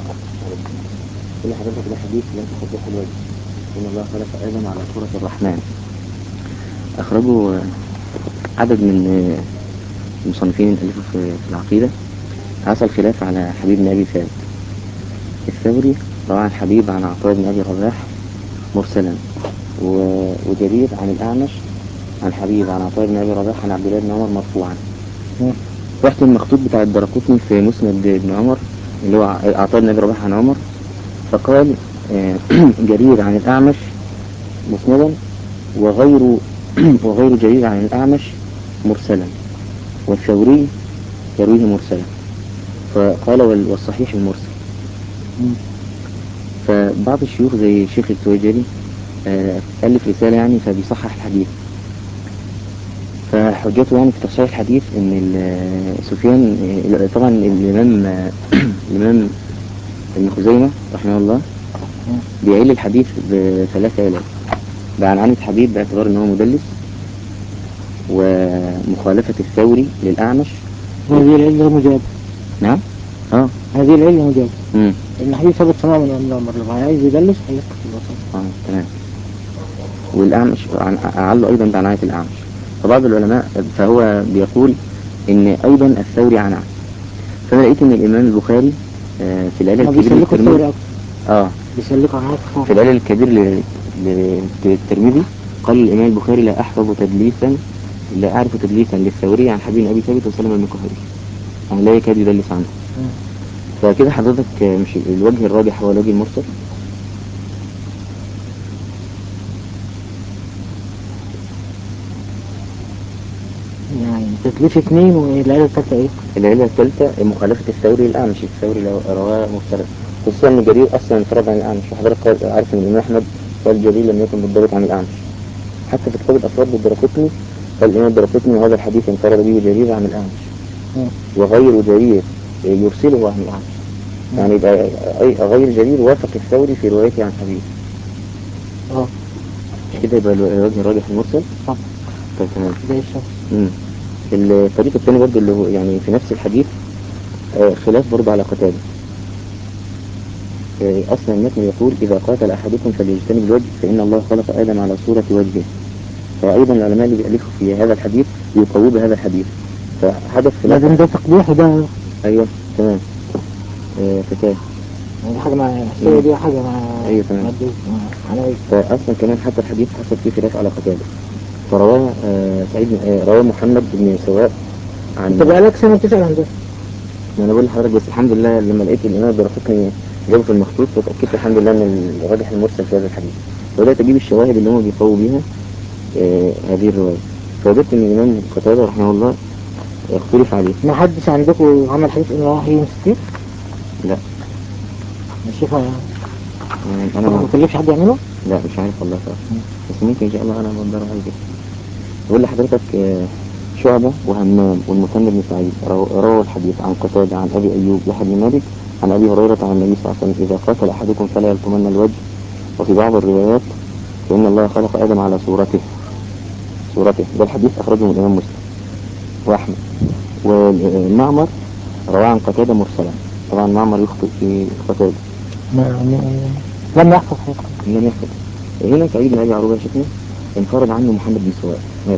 كل حضرتك ده حديث لا تستطيع الوجه إن الله خلق آدم على صورة الرحمن أخرجوا عدد من المصنفين ألفوا في في العقيدة حصل خلاف على حبيب بن أبي ثابت الثوري روى عن حبيب عن عطاء بن أبي رباح مرسلا و- وجرير عن الأعمش عن حبيب عن عطاء بن أبي رباح عن عبد الله بن عمر مرفوعا رحت المخطوط بتاع الدرقطني في مسند ابن عمر اللي هو عطاء بن أبي رباح عن عمر فقال آه، جرير عن الأعمش مسندا وغير وغير جرير عن الأعمش مرسلا والثوري يرويه مرسلا فقال وال- والصحيح المرسل فبعض الشيوخ زي الشيخ التويجري آه، ألف رسالة يعني فبيصحح الحديث فحجته يعني في تصحيح الحديث ان ال- سفيان آه، طبعا الامام آه، الامام ابن خزيمة رحمه الله بيعيل الحديث بثلاثة آلاف بعنعنة حبيب باعتبار ان هو مدلس ومخالفة الثوري للأعمش هذه العلة مجاب نعم اه هذه العلة مجاب امم ان حبيب ثبت سماع من ابن عمر لو عايز يدلس هيسقط في الوسط اه تمام والأعمش عن- أعله أيضا بعناية الأعمش فبعض العلماء فهو بيقول إن أيضا الثوري عن عن فأنا لقيت إن الإمام البخاري آه، في العلل ما الكبير بيسلكوا الثوري للترمذي اكتر اه بيسلكوا عنها كفار في العلل الكبير ل- ل- للترمذي قال الإمام البخاري لا أحفظ تدليسا لا أعرف تدليسا للثوري عن حبيب أبي ثابت وسلم المكهري يعني لا يكاد يدلس عنه مم. فكده حضرتك آه، مش الوجه الراجح هو الوجه المرسل يعني تكليف اثنين والعلة الثالثة ايه؟ العلة الثالثة مخالفة الثوري للأعمش الثوري لو رواه مفترض خصوصا ان جرير اصلا انفرد عن الأعمش وحضرتك قال- عارف ان الإمام أحمد قال جرير لم يكن بالضبط عن الأعمش حتى في كتاب الأسرار بالدرقطني قال الإمام الدرقطني وهذا الحديث انفرد به جرير عن الأعمش مم. وغير جرير يرسله عن الأعمش يعني يبقى أي- غير جرير وافق الثوري في روايته عن حبيب اه مش كده يبقى الو- الوجه الراجح المرسل صح طيب تمام زي الشمس مم. الطريق الثاني برضه اللي هو يعني في نفس الحديث آه، خلاف برضه على قتاده آه، أصلا المتن يقول إذا قاتل أحدكم فليجتنب الوجه فإن الله خلق آدم على صورة وجهه فأيضا العلماء اللي بيألفوا في هذا الحديث يقووا بهذا الحديث فحدث خلاف لازم ده تقبيح وده أيوه تمام آه، فتاة يعني حاجة مع السورة دي حاجة مع أيوة تمام. مع الدوس مع على فأصلا كمان حتى الحديث حصل فيه خلاف على قتاده فرواه آه، سعيد بن- آه، رواه محمد بن سواء عن انت بقالك سنة بتسأل عن ده ما انا بقول لحضرتك بس الحمد لله لما لقيت الامام الدرقطني جابه في المخطوط فتاكدت الحمد لله ان الراجح المرسل في هذا الحديث وبدات اجيب الشواهد اللي هم بيقووا بيها آه هذه الروايه فوجدت ان الامام قتاده رحمه الله اختلف عليه ما حدش عندكم عمل حديث ان هو حي مستطير لا الشيخ ما يعني انا ما ما كلفش حد يعمله لا مش عارف والله صراحه بس ممكن ان شاء الله انا بقدر على كده بقول لحضرتك آه شعبة وهمام والمثنى بن سعيد رو- رووا الحديث عن قتادة عن أبي أيوب يحيى بن مالك عن أبي هريرة عن النبي صلى الله عليه وسلم إذا قاتل أحدكم فلا يلطمن الوجه وفي بعض الروايات فإن الله خلق آدم على صورته صورته ده الحديث أخرجه من الإمام مسلم وأحمد ومعمر رواه عن قتادة مرسلا طبعا معمر يخطئ في قتادة ما ما- لم يحفظ حيث لم يخطئ هنا سعيد بن أبي عروبة شكله انفرد عنه محمد بن سواء هذا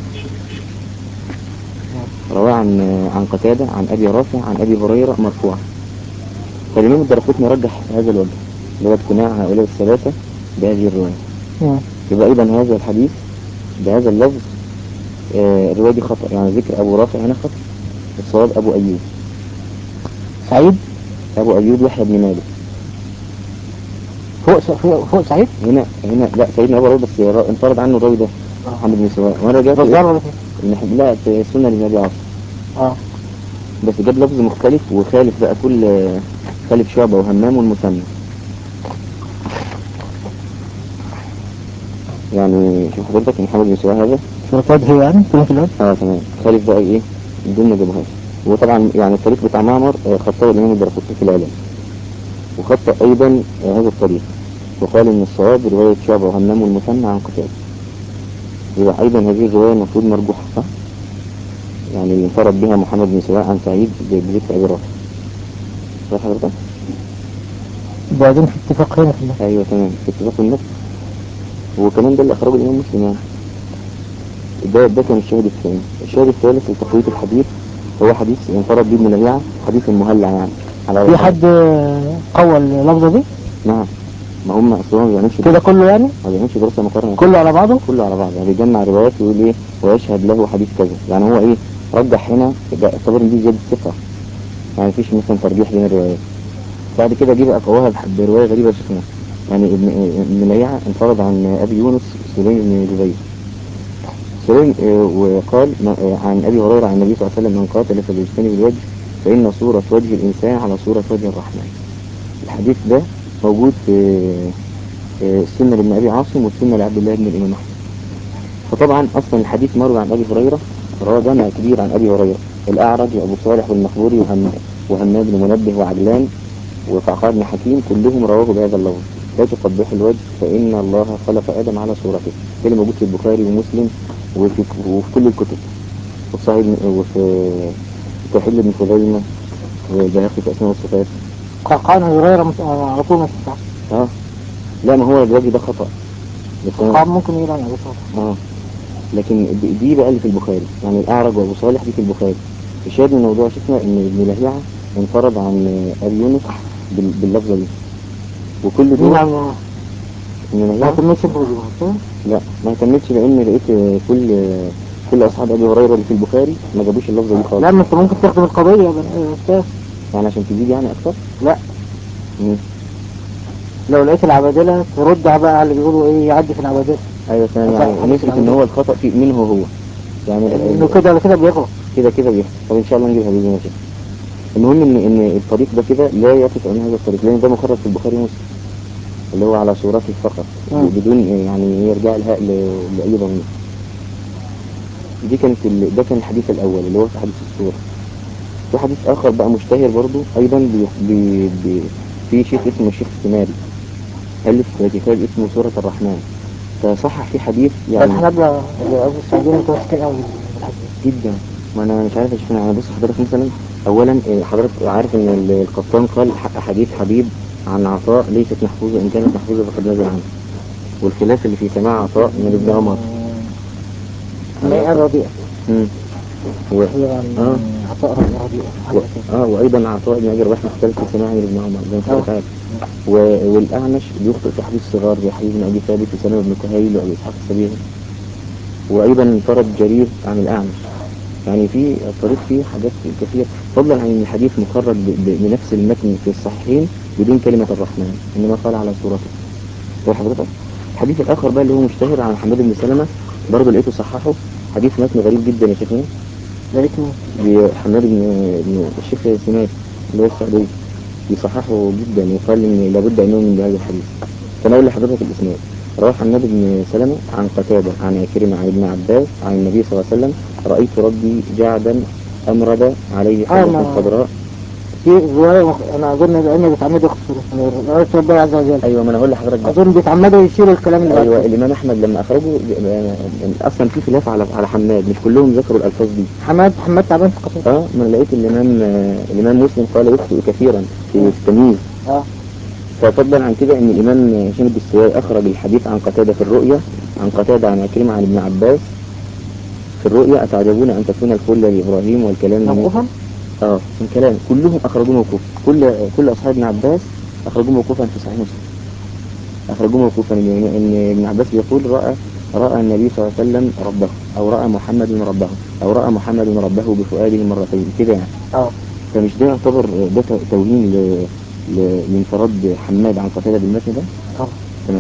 رواه عن عن قتادة عن أبي رافع عن أبي هريرة مرفوعا فالإمام الدرقطني رجح هذا الوجه اللي هو اقتناع هؤلاء الثلاثة بهذه الرواية مم. يبقى أيضا هذا الحديث بهذا اللفظ آه، الرواية دي خطأ يعني ذكر أبو رافع هنا خطأ الصواب أبو أيوب سعيد أبو أيوب يحيى بن مالك فوق س- فوق, فوق سعيد هنا هنا لا سيدنا أبو أيوب بس را- انفرد عنه الراوي ده محمد بن سواء وأنا رجعت بزار ولا فين؟ إن- لا في سنة النبي عاصم اه بس جاب لفظ مختلف وخالف بقى كل خالف شعبة وهمام والمثنى يعني شوف حضرتك محمد بن سواء هذا سورة وجهي يعني سورة الوجه اه تمام خالف بقى ايه دول ما جابوهاش وطبعا يعني الطريق بتاع معمر آه، خطاه الامام الدرقطني في العلم وخطأ ايضا آه، هذا الطريق وقال ان الصواب رواية شعبة وهمام والمثنى عن قتادة يبقى ايضا هذه الرواية المفروض مرجوحة صح؟ يعني اللي انفرد بها محمد بن سواء عن سعيد ب- بذكر ابي رافع صح حضرتك؟ وبعدين في اتفاق هنا في الله ايوه تمام في اتفاق النفس وكمان ده اللي اخرجه الامام مسلم يعني ده ده كان الشاهد الثاني الشاهد الثالث لتقوية الحديث هو حديث انفرد به ابن لهيعة حديث المهلع يعني على في رأي- حد قوى اللفظة دي نعم ما هم اصلا ما بيعملش كده كله يعني ما بيعملش دراسة مقارنة كله على بعضه كله على بعض يعني بيجمع روايات ويقول ايه ويشهد له حديث كذا يعني هو ايه رجح هنا ده اعتبر ان دي زيادة ثقة يعني مفيش مثلا ترجيح بين الروايات بعد كده جه بقى قواها بح- برواية غريبة شفنا يعني ابن ابن ليعة انفرد عن ابي يونس سليم بن جبير سليم آه، وقال ما- آه، عن ابي هريرة عن النبي صلى الله عليه وسلم من قاتل فليجتنب الوجه فان صورة وجه الانسان على صورة وجه الرحمن الحديث ده موجود في آه، السنة لابن ابي عاصم والسنة لعبد الله بن الامام احمد فطبعا اصلا الحديث مروي عن ابي هريرة رواه جمع كبير عن ابي هريرة الاعرج وابو صالح والمخبوري وهم وهمام بن منبه وعجلان وقعقاع بن حكيم كلهم رواه بهذا اللفظ لا تقبح الوجه فان الله خلق ادم على صورته ده اللي موجود في البخاري ومسلم وفي, وفي كل الكتب وفي صحيح ابن- وفي في توحيد ابن خزيمة والبيهقي في اسماء والصفات قعقان هريرة مس- على طول ما تنفعش اه لا ما هو الوجه ده خطأ بس أنا- قعقان ممكن يقول عن ابو صالح اه لكن دي- دي بقى اللي في البخاري يعني الاعرج وابو صالح دي في البخاري الشاهد من الموضوع شفنا ان ابن لهيعة انفرد عن ابي يونس بال- باللفظه دي وكل مين دول عم ابن ما لهيعة كملتش انت بالجمهور لا ما اهتمتش لان لقيت كل كل اصحاب ابي هريره اللي في البخاري ما جابوش اللفظه دي خالص لا ما انت ممكن تخدم القضية يا بني- يا استاذ يعني عشان تزيد يعني اكتر لا مم. لو لقيت العبادلة ترد بقى على اللي بيقولوا ايه يعدي في العبادلة ايوه تمام أصح يعني حديث نثبت ان العبادلة. هو الخطا في منه هو يعني انه كده ولا كده بيغلط كده كده بيحصل طب ان شاء الله نجيبها باذن الله المهم ان ان الطريق ده كده لا يقف امام هذا الطريق لان ده مخرج في البخاري ومسلم اللي هو على صورته فقط مم. بدون يعني يرجع الهاء ل- لاي ضمير دي كانت ال... ده كان الحديث الاول اللي هو في حديث الصورة في حديث اخر بقى مشتهر برضو ايضا بي... بي... بي... في شيخ اسمه الشيخ السماري الف كتاب اسمه سورة الرحمن فصحح في حديث ده يعني الحنابلة اللي قصدي السعوديين متمسكين قوي بالحديث جدا ما انا مش عارف اشوف انا بص حضرتك مثلا اولا إيه، حضرتك عارف ان ال- القطان قال حق حديث حبيب عن عطاء ليست محفوظة ان كانت محفوظة فقد نزل عنه والخلاف اللي في سماع عطاء من ابن عمر مائة رديئة مم. و... هي آه. عطاء رديئة و... حاجة كده اه وايضا عطاء بن ابي رباح مختلف في سماع من ابن عمر زي ما حضرتك آه. عارف و... والاعمش بيخطئ في حديث صغار زي حديث بن ابي ثابت وسلمة بن كهيل وابي اسحاق السبيعي وايضا انفرد جرير عن الاعمش يعني في الطريق فيه حاجات كثير فضلا عن ان الحديث مخرج ب... ب... بنفس المتن في الصحيحين بدون كلمة الرحمن انما قال على صورته ده حضرتك الحديث الاخر بقى اللي هو مشتهر عن حماد بن سلمة برضه لقيته صححه حديث متن غريب جدا يا شيخنا يا ريتني بحماد بن بن الشيخ سمات اللي هو السعدي يصححه جدا وقال ان لابد ان نؤمن بهذا الحديث فانا اقول لحضرتك الاسناد رواه حماد بن سلمة عن قتادة عن عكرمة عن ابن عباس عن النبي صلى الله عليه وسلم رأيت ربي جعدا أمرد عليه آه، حلة ما- خضراء في رواية مخ... انا اظن لان بيتعمدوا يخسروا رواية ربنا عز وجل ايوه ما انا هقول لحضرتك بقى. اظن بيتعمدوا يشيلوا الكلام اللي بعد ايوه كده. الامام احمد لما اخرجه ب- اصلا في خلاف على على حماد مش كلهم ذكروا الالفاظ دي حماد حماد تعبان في القصيدة اه ما أنا لقيت الامام آه، الامام مسلم قال يخطئ كثيرا في التمييز اه ففضلا عن كده ان الامام هشام الدستوائي اخرج الحديث عن قتادة في الرؤيا عن قتادة عن عكرمة عن ابن عباس في الرؤيا اتعجبون ان تكون الخلة لابراهيم والكلام لم موقوفا اه من كلام كلهم اخرجوه موقوف كل كل اصحاب ابن عباس اخرجوه موقوفا في صحيح مسلم أخرجوه موقوفا إن إن ابن عباس بيقول رأى رأى النبي صلى الله عليه وسلم ربه أو رأى محمد ربه أو رأى محمد ربه بفؤاده مرتين كده يعني اه فمش ده يعتبر ده تو- توهين ل... ل... لانفراد حماد عن قتادة بالمتن ده؟ طبعا تمام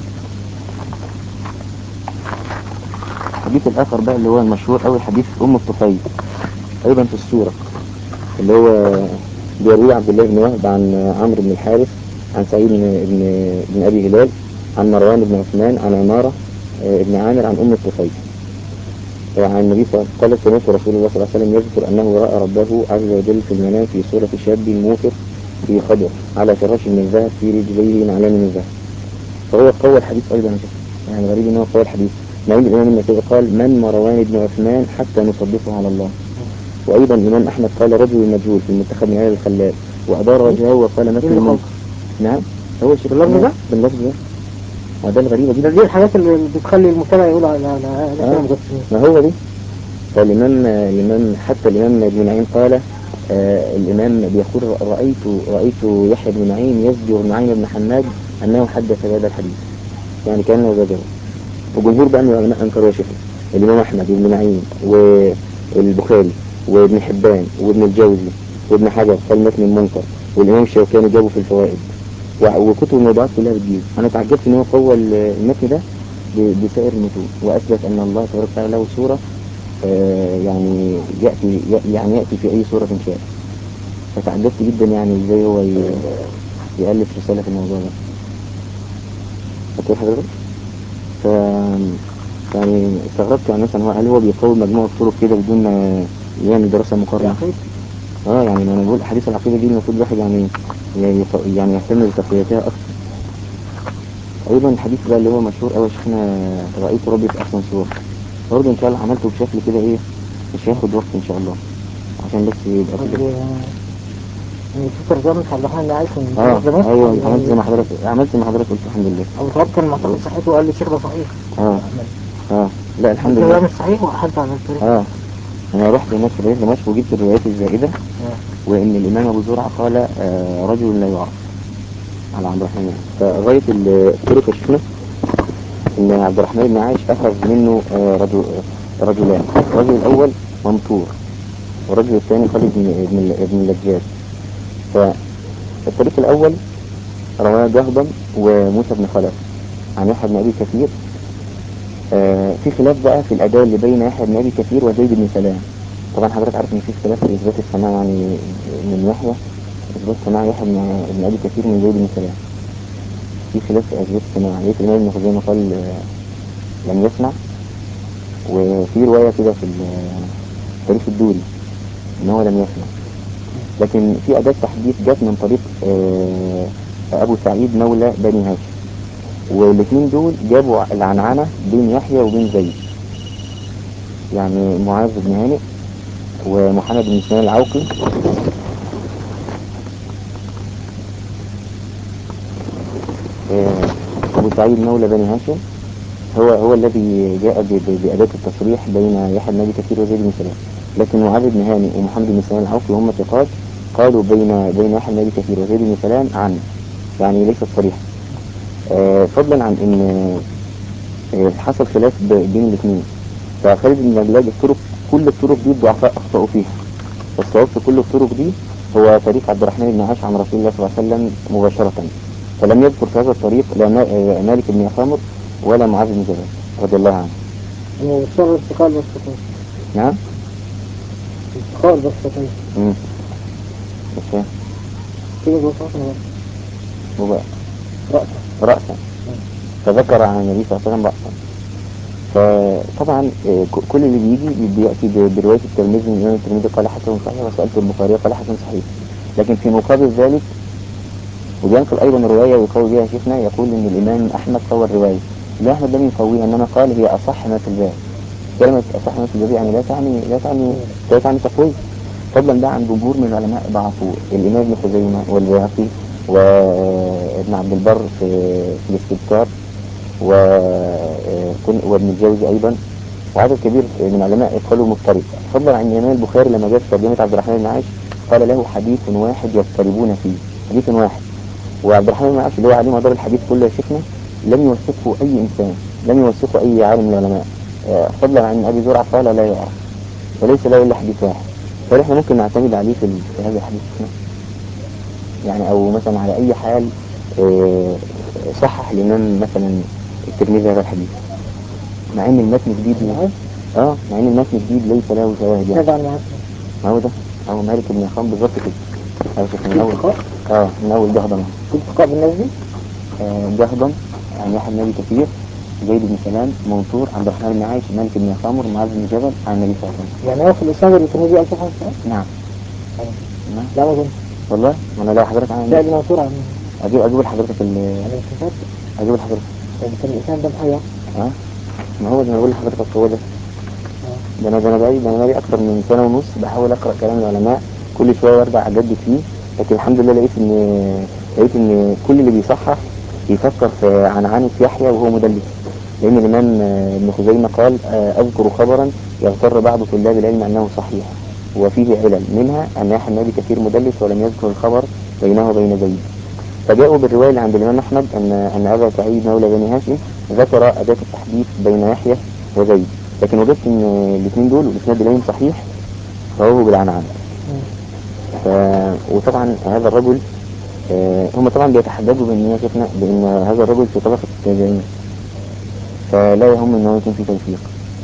الحديث الآخر بقى اللي هو المشهور أوي حديث أم الطفيل أيضا في السورة اللي هو بيروي عبد الله بن وهب عن عمرو بن الحارث عن سعيد بن بن, بن أبي هلال عن مروان بن عثمان عن عمارة آه، بن عامر عن أم الطفيل وعن النبي صلى الله عليه وسلم قال سمعت رسول الله صلى الله عليه وسلم يذكر أنه رأى ربه عز وجل في المنام في صورة شاب موقف في خضر على فراش من الذهب في رجليه نعلان من الذهب فهو قوى الحديث أيضا يا شيخ يعني غريب أنه قوى الحديث مع أن الإمام النسائي قال من مروان بن عثمان حتى نصدقه على الله وأيضا الإمام أحمد قال رجل مجهول في المنتخب من آل الخلال وأدار وجهه وقال مثل إيه اللي المنكر نعم هو الشيخ باللفظ ده؟ باللفظ ده وده الغريبة ده جدا دي الحاجات اللي بتخلي المجتمع يقول على على على كده آه. مجسمين ما هو دي فالإمام الإمام حتى الإمام ابن معين قال آه الإمام بيقول رأيت رأيت يحيى بن معين يزجر نعيم بن حماد أنه حدث بهذا الحديث يعني كأنه زجره وجمهور بقى من العلماء أنكروا يا شيخ الإمام أحمد وابن معين والبخاري وابن حبان وابن الجوزي وابن حجر قال متن المنكر والإمام الشوكاني جابه في الفوائد و- وكتب الموضوعات كلها بتجيب أنا تعجبت إن هو قوى المتن ده ب- بسائر المتون وأثبت أن الله تبارك وتعالى له صورة آه، يعني يأتي يعني يأتي في أي صورة شاء فتعجبت جدا يعني ازاي هو ي- يألف رسالة في الموضوع ده فاكر حضرتك؟ ف يعني استغربت يعني مثلا هو- هل هو بيقوم مجموعة طرق كده بدون ما يعمل دراسة مقارنة؟ العقيدة. اه يعني ما انا بقول احاديث العقيدة دي المفروض الواحد يعني ي- يعني يهتم بتقويتها اكتر ايضا الحديث بقى اللي هو مشهور قوي شيخنا رأيت ربي في احسن صور برضه ان شاء الله عملته بشكل كده ايه مش هياخد وقت ان شاء الله عشان بس يبقى طب كده يعني في ترجمة عبد الرحمن اللي عايش من اه دمشق ايوه يعني عملت زي ما حضرتك عملت زي ما حضرتك قلت الحمد لله أبو توكل كان معتقد صحته وقال لي الشيخ ده صحيح اه اه لا الحمد الشيخ ده لله مش صحيح وأحد على التاريخ اه انا رحت هناك في رئيس دمشق وجبت الروايات الزائده وان الامام ابو زرعه قال آه رجل لا يعرف على عبد الرحمن يعني. فغايه ال- الطرق يا شيخنا ان عبد الرحمن بن عايش اخذ منه آه رجل آه رجلان الرجل الاول ممطور والرجل الثاني خالد بن ابن ابن اللجاج فالطريق الاول رواه جهضم وموسى بن خلف عن يحيى بن ابي كثير آه في خلاف بقى في الاداء اللي بين يحيى بن ابي كثير وزيد بن سلام طبعا حضرتك عارف ان في اختلاف في اثبات السماع يعني من يحيى اثبات سماع يحيى بن بن ابي كثير من زيد بن سلام في خلاف في اثبات السماع لقيت الامام ابن خزيمه قال آه، لم يسمع وفي روايه كده في ال- تاريخ الدوري ان هو لم يسمع لكن في اداه تحديث جت من طريق آه، ابو سعيد مولى بني هاشم والاثنين دول جابوا العنعنة بين يحيى وبين زيد يعني معاذ بن هانئ ومحمد بن سنان العوقي آه، أبو سعيد مولى بني هاشم هو هو الذي جاء ب- ب- بأداة التصريح بين يحيى بن أبي كثير وزيد بن سلام لكن معاذ بن هانئ ومحمد بن سنان العوقي هم ثقات قالوا بين بين يحيى بن أبي كثير وزيد بن سلام عن يعني ليست صريحة آه، فضلا عن ان آه، حصل خلاف ب- بين الاثنين فخالد بن مجلاج الطرق كل الطرق دي الضعفاء اخطأوا فيها والصواب في كل الطرق دي هو طريق عبد الرحمن بن عاش عن رسول الله صلى الله عليه وسلم مباشرة فلم يذكر في هذا الطريق لا ما- آه، مالك بن يقامر ولا معاذ بن جبل رضي الله عنه واشتغل استقال بس كده نعم استقال بس كده امم مش فاهم كده بوصفنا هو رأسا رأسا فذكر عن النبي صلى الله عليه وسلم رأسا فطبعا آه، ك- كل اللي بيجي بي- بيأتي ب- برواية الترمذي من الإمام الترمذي قال حسن صحيح وسألت البخاري قال حسن صحيح لكن في مقابل ذلك وبينقل أيضا الرواية ويقوي بها شيخنا يقول إن الإمام أحمد قوى الرواية الإمام أحمد لم يقويها إنما قال هي أصح ما في الباب كلمة أصح ما في الباب يعني لا تعني لا تعني لا تعني تقوية فضلا بقى عن جمهور من العلماء ضعفوه الإمام ابن خزيمة والبيهقي وابن عبد البر في في الاستذكار و كن- وابن الجوزي أيضا وعدد كبير من العلماء قالوا مضطرب فضلا عن الإمام البخاري لما جاء في ترجمة عبد الرحمن بن عايش قال له حديث واحد يضطربون فيه حديث واحد وعبد الرحمن بن عاش اللي هو عليه مدار الحديث كله يا شيخنا لم يوثقه أي إنسان لم يوثقه أي عالم من العلماء آه، فضلا عن أبي زرعة قال لا يعرف وليس له إلا حديث واحد فهل احنا ممكن نعتمد عليه في, ال- في هذا الحديث شيخنا؟ يعني أو مثلا على أي حال آه، صحح الإمام مثلا الترمذي هذا الحديث مع إن المتن جديد معاذ؟ اه مع إن المتن جديد ليس له شواهد يعني طبعا معاذ ما هو ده هو مالك بن يخام بالظبط كده أو شيخ من في أول التقاء اه من أول جهضم في التقاء بالناس دي آه، جهضم عن يحيى بن أبي كثير زيد بن سلام منصور عبد الرحمن بن عايش مالك بن يخامر معاذ بن جبل عن النبي صلى الله عليه وسلم يعني هو في الإسناد اللي كان ألف حاجة نعم نعم لا ما أظن والله ما انا لو حضرتك عن لا دي منصور عن اجيب اجيب لحضرتك ال يعني الكتاب اجيب لحضرتك يعني كان الإسناد ده بحاجة اه ما هو ده انا بقول لحضرتك هو ده ده انا ده انا بقالي ده انا بقالي اكتر من سنه ونص بحاول اقرا كلام العلماء كل شويه وارجع اجدد فيه لكن الحمد لله لقيت ان لقيت ان كل اللي بيصحح بيفكر في عنعنة يحيى وهو مدلس لان الامام آه، ابن خزيمه قال آه، اذكر خبرا يغتر بعض طلاب العلم انه صحيح وفيه علل منها ان يحيى بن ابي كثير مدلس ولم يذكر الخبر بينه وبين زيد فجاءوا بالرواية اللي عند الإمام أحمد أن أن أبا سعيد مولى بني هاشم ذكر أداة التحديث بين يحيى وزيد لكن وجدت أن الاثنين دول والإسناد إليهم صحيح فهو بالعنعنة ف... وطبعا هذا الرجل آه، هم طبعا بيتحددوا بأن يا شيخنا بأن هذا الرجل في طبقة التابعين فلا يهم أن هو يكون في توفيق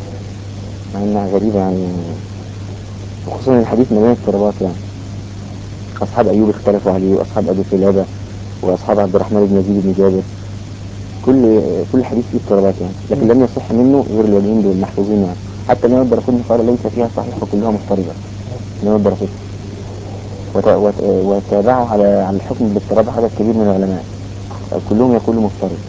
مع أنها غريبة يعني وخصوصا إن الحديث مليان اضطرابات يعني أصحاب أيوب اختلفوا عليه وأصحاب أبي قلابة وأصحاب عبد الرحمن بن يزيد بن جابر كل كل حديث فيه اضطرابات يعني لكن لم يصح منه غير الوجهين دول محفوظين يعني حتى الإمام الدرقطني قال ليس فيها صحيح وكلها مضطربة الإمام الدرقطني وت- وت- وتابعوا على على الحكم بالاضطراب عدد كبير من العلماء كلهم يقولوا مضطرب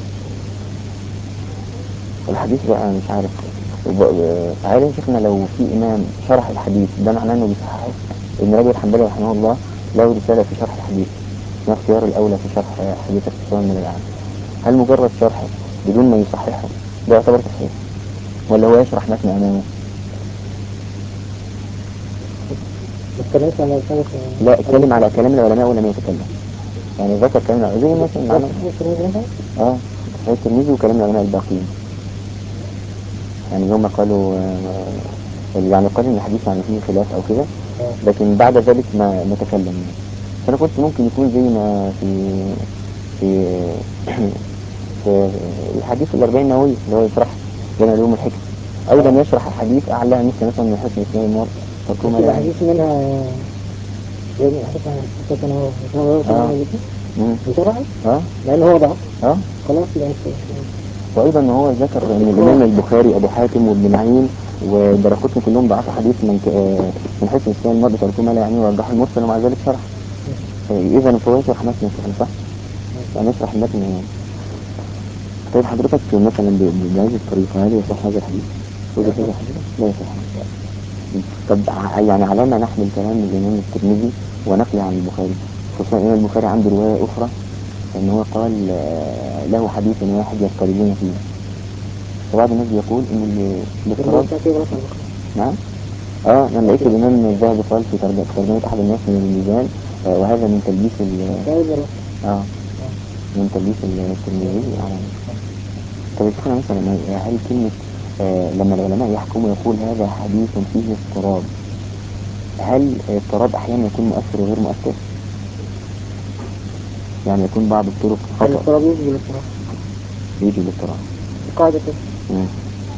الحديث بقى مش عارف وب- هل يا شيخنا لو في إمام شرح الحديث ده معناه إنه بيصححه ابن رجب الحنبلي رحمه الله له رسالة في شرح الحديث اسمها اختيار الأولى في شرح حديث اختصار من الأعلى هل مجرد شرحه بدون ما يصححه ده يعتبر تصحيح ولا هو يشرح متن أمامه بتكلمش عن الإسناد لا اتكلم على كلام العلماء ولم يتكلم يعني ذكر كلام العلماء زي مثلا معنا اه هو الترمذي وكلام العلماء الباقيين يعني هم قالوا آه، يعني قالوا ان الحديث يعني فيه خلاف او كده لكن بعد ذلك ما ما تكلم يعني. فانا قلت ممكن يكون زي ما في في في الحديث الأربعين النووي اللي هو يشرح جامع علوم الحكم أيضا يشرح الحديث أعلاها مثل مثلا من حسن إسلام المرء تركوما في لا حديث منها زي ما حديث عن حديث هو هو آه. هو مم. بسرعة اه لأن هو ضعف اه خلاص يبقى مش وايضا ان هو ذكر ان الامام البخاري وابو حاتم وابن معين ودرقطني كلهم ضعفوا حديث من ك- آه، من حسن اسلام المرء تركوما لا يعني ورجح المرسل ومع ذلك شرح اذا فهو يشرح متن يعني صح؟ يعني يشرح المتن يعني. طيب حضرتك مثلا ب- ب- بهذه الطريقه هل يصح هذا الحديث؟ وجه هذا الحديث؟ لا يصح طب ع- يعني على ما نحمل كلام الامام الترمذي ونقله عن البخاري خصوصا الامام البخاري عنده روايه اخرى ان هو قال آه، له حديث واحد يضطربون فيه فبعض الناس بيقول ان ال- الاضطراب نعم اه انا لقيت الامام الذهبي قال في ترجمه ترجمة احد الناس من الميزان آه، وهذا من تلبيس ال- اه من تلبيس الترمذي على طب يا شيخنا مثلا هل كلمة آه لما العلماء يحكموا يقول هذا حديث فيه اضطراب هل الاضطراب احيانا يكون مؤثر وغير مؤثر؟ يعني يكون بعض الطرق خطأ الاضطراب يجي بالاضطراب يجي بالاضطراب قاعدة كده مم.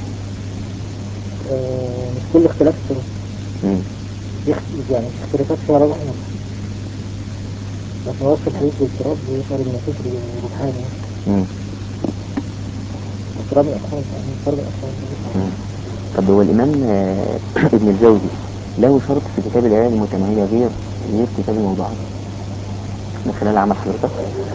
آه، مش كل اختلاف الطرق مم. في اخت- يعني في اختلافات فيها رجح نص لكن وصف الحديث بالاضطراب بيشعر ان مفيش رجحان يعني مم. اضطراب من الافعال يعني اضطراب من الافعال مم. طب هو الإمام آه، ابن الجوزي له شرط في كتاب الآية المتناهية غير غير كتاب الموضوعات من خلال عمل حضرتك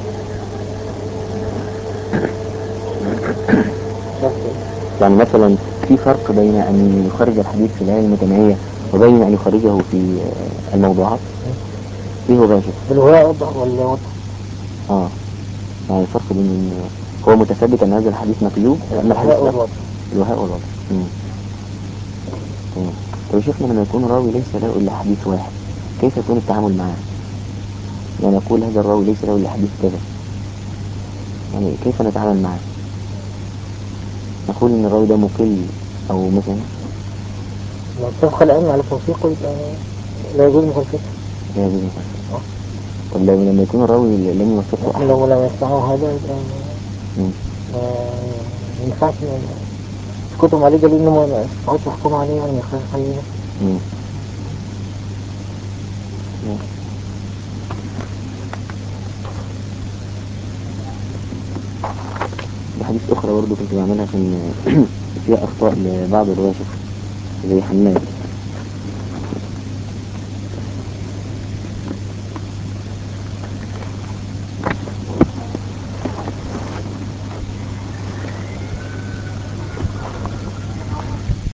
يعني مثلا في فرق بين أن يخرج الحديث في الآية المتناهية وبين أن يخرجه في آه، الموضوعات إيه هو بقى يا شيخ؟ الولاء وضح ولا وضح اه يعني الفرق بين إن هو متثبت أن هذا الحديث مكذوب أما الحديث الولاء لا. والوضح الوهاء والوضع مم. تمام طب يا شيخنا لما يكون راوي ليس له إلا حديث واحد كيف يكون التعامل معاه؟ ونقول هذا الراوي ليس له الحديث كذا يعني كيف نتعامل معه نقول ان الراوي ده مقل او مثلا لو اتفق العلم على توثيقه يبقى لا يجوز مخالفته لا يجوز مخالفته ولا لما يكون الراوي لم يوثقه لكن احد لو لم يسمعوا هذا يبقى مم. ما ينفعش في كتب عليه دليل انه ما يستطيعوش يحكموا عليه يعني من خلال حاجة مم. مم. في حديث أخرى برضه كنت بعملها عشان فيها أخطاء لبعض الرواة زي حماد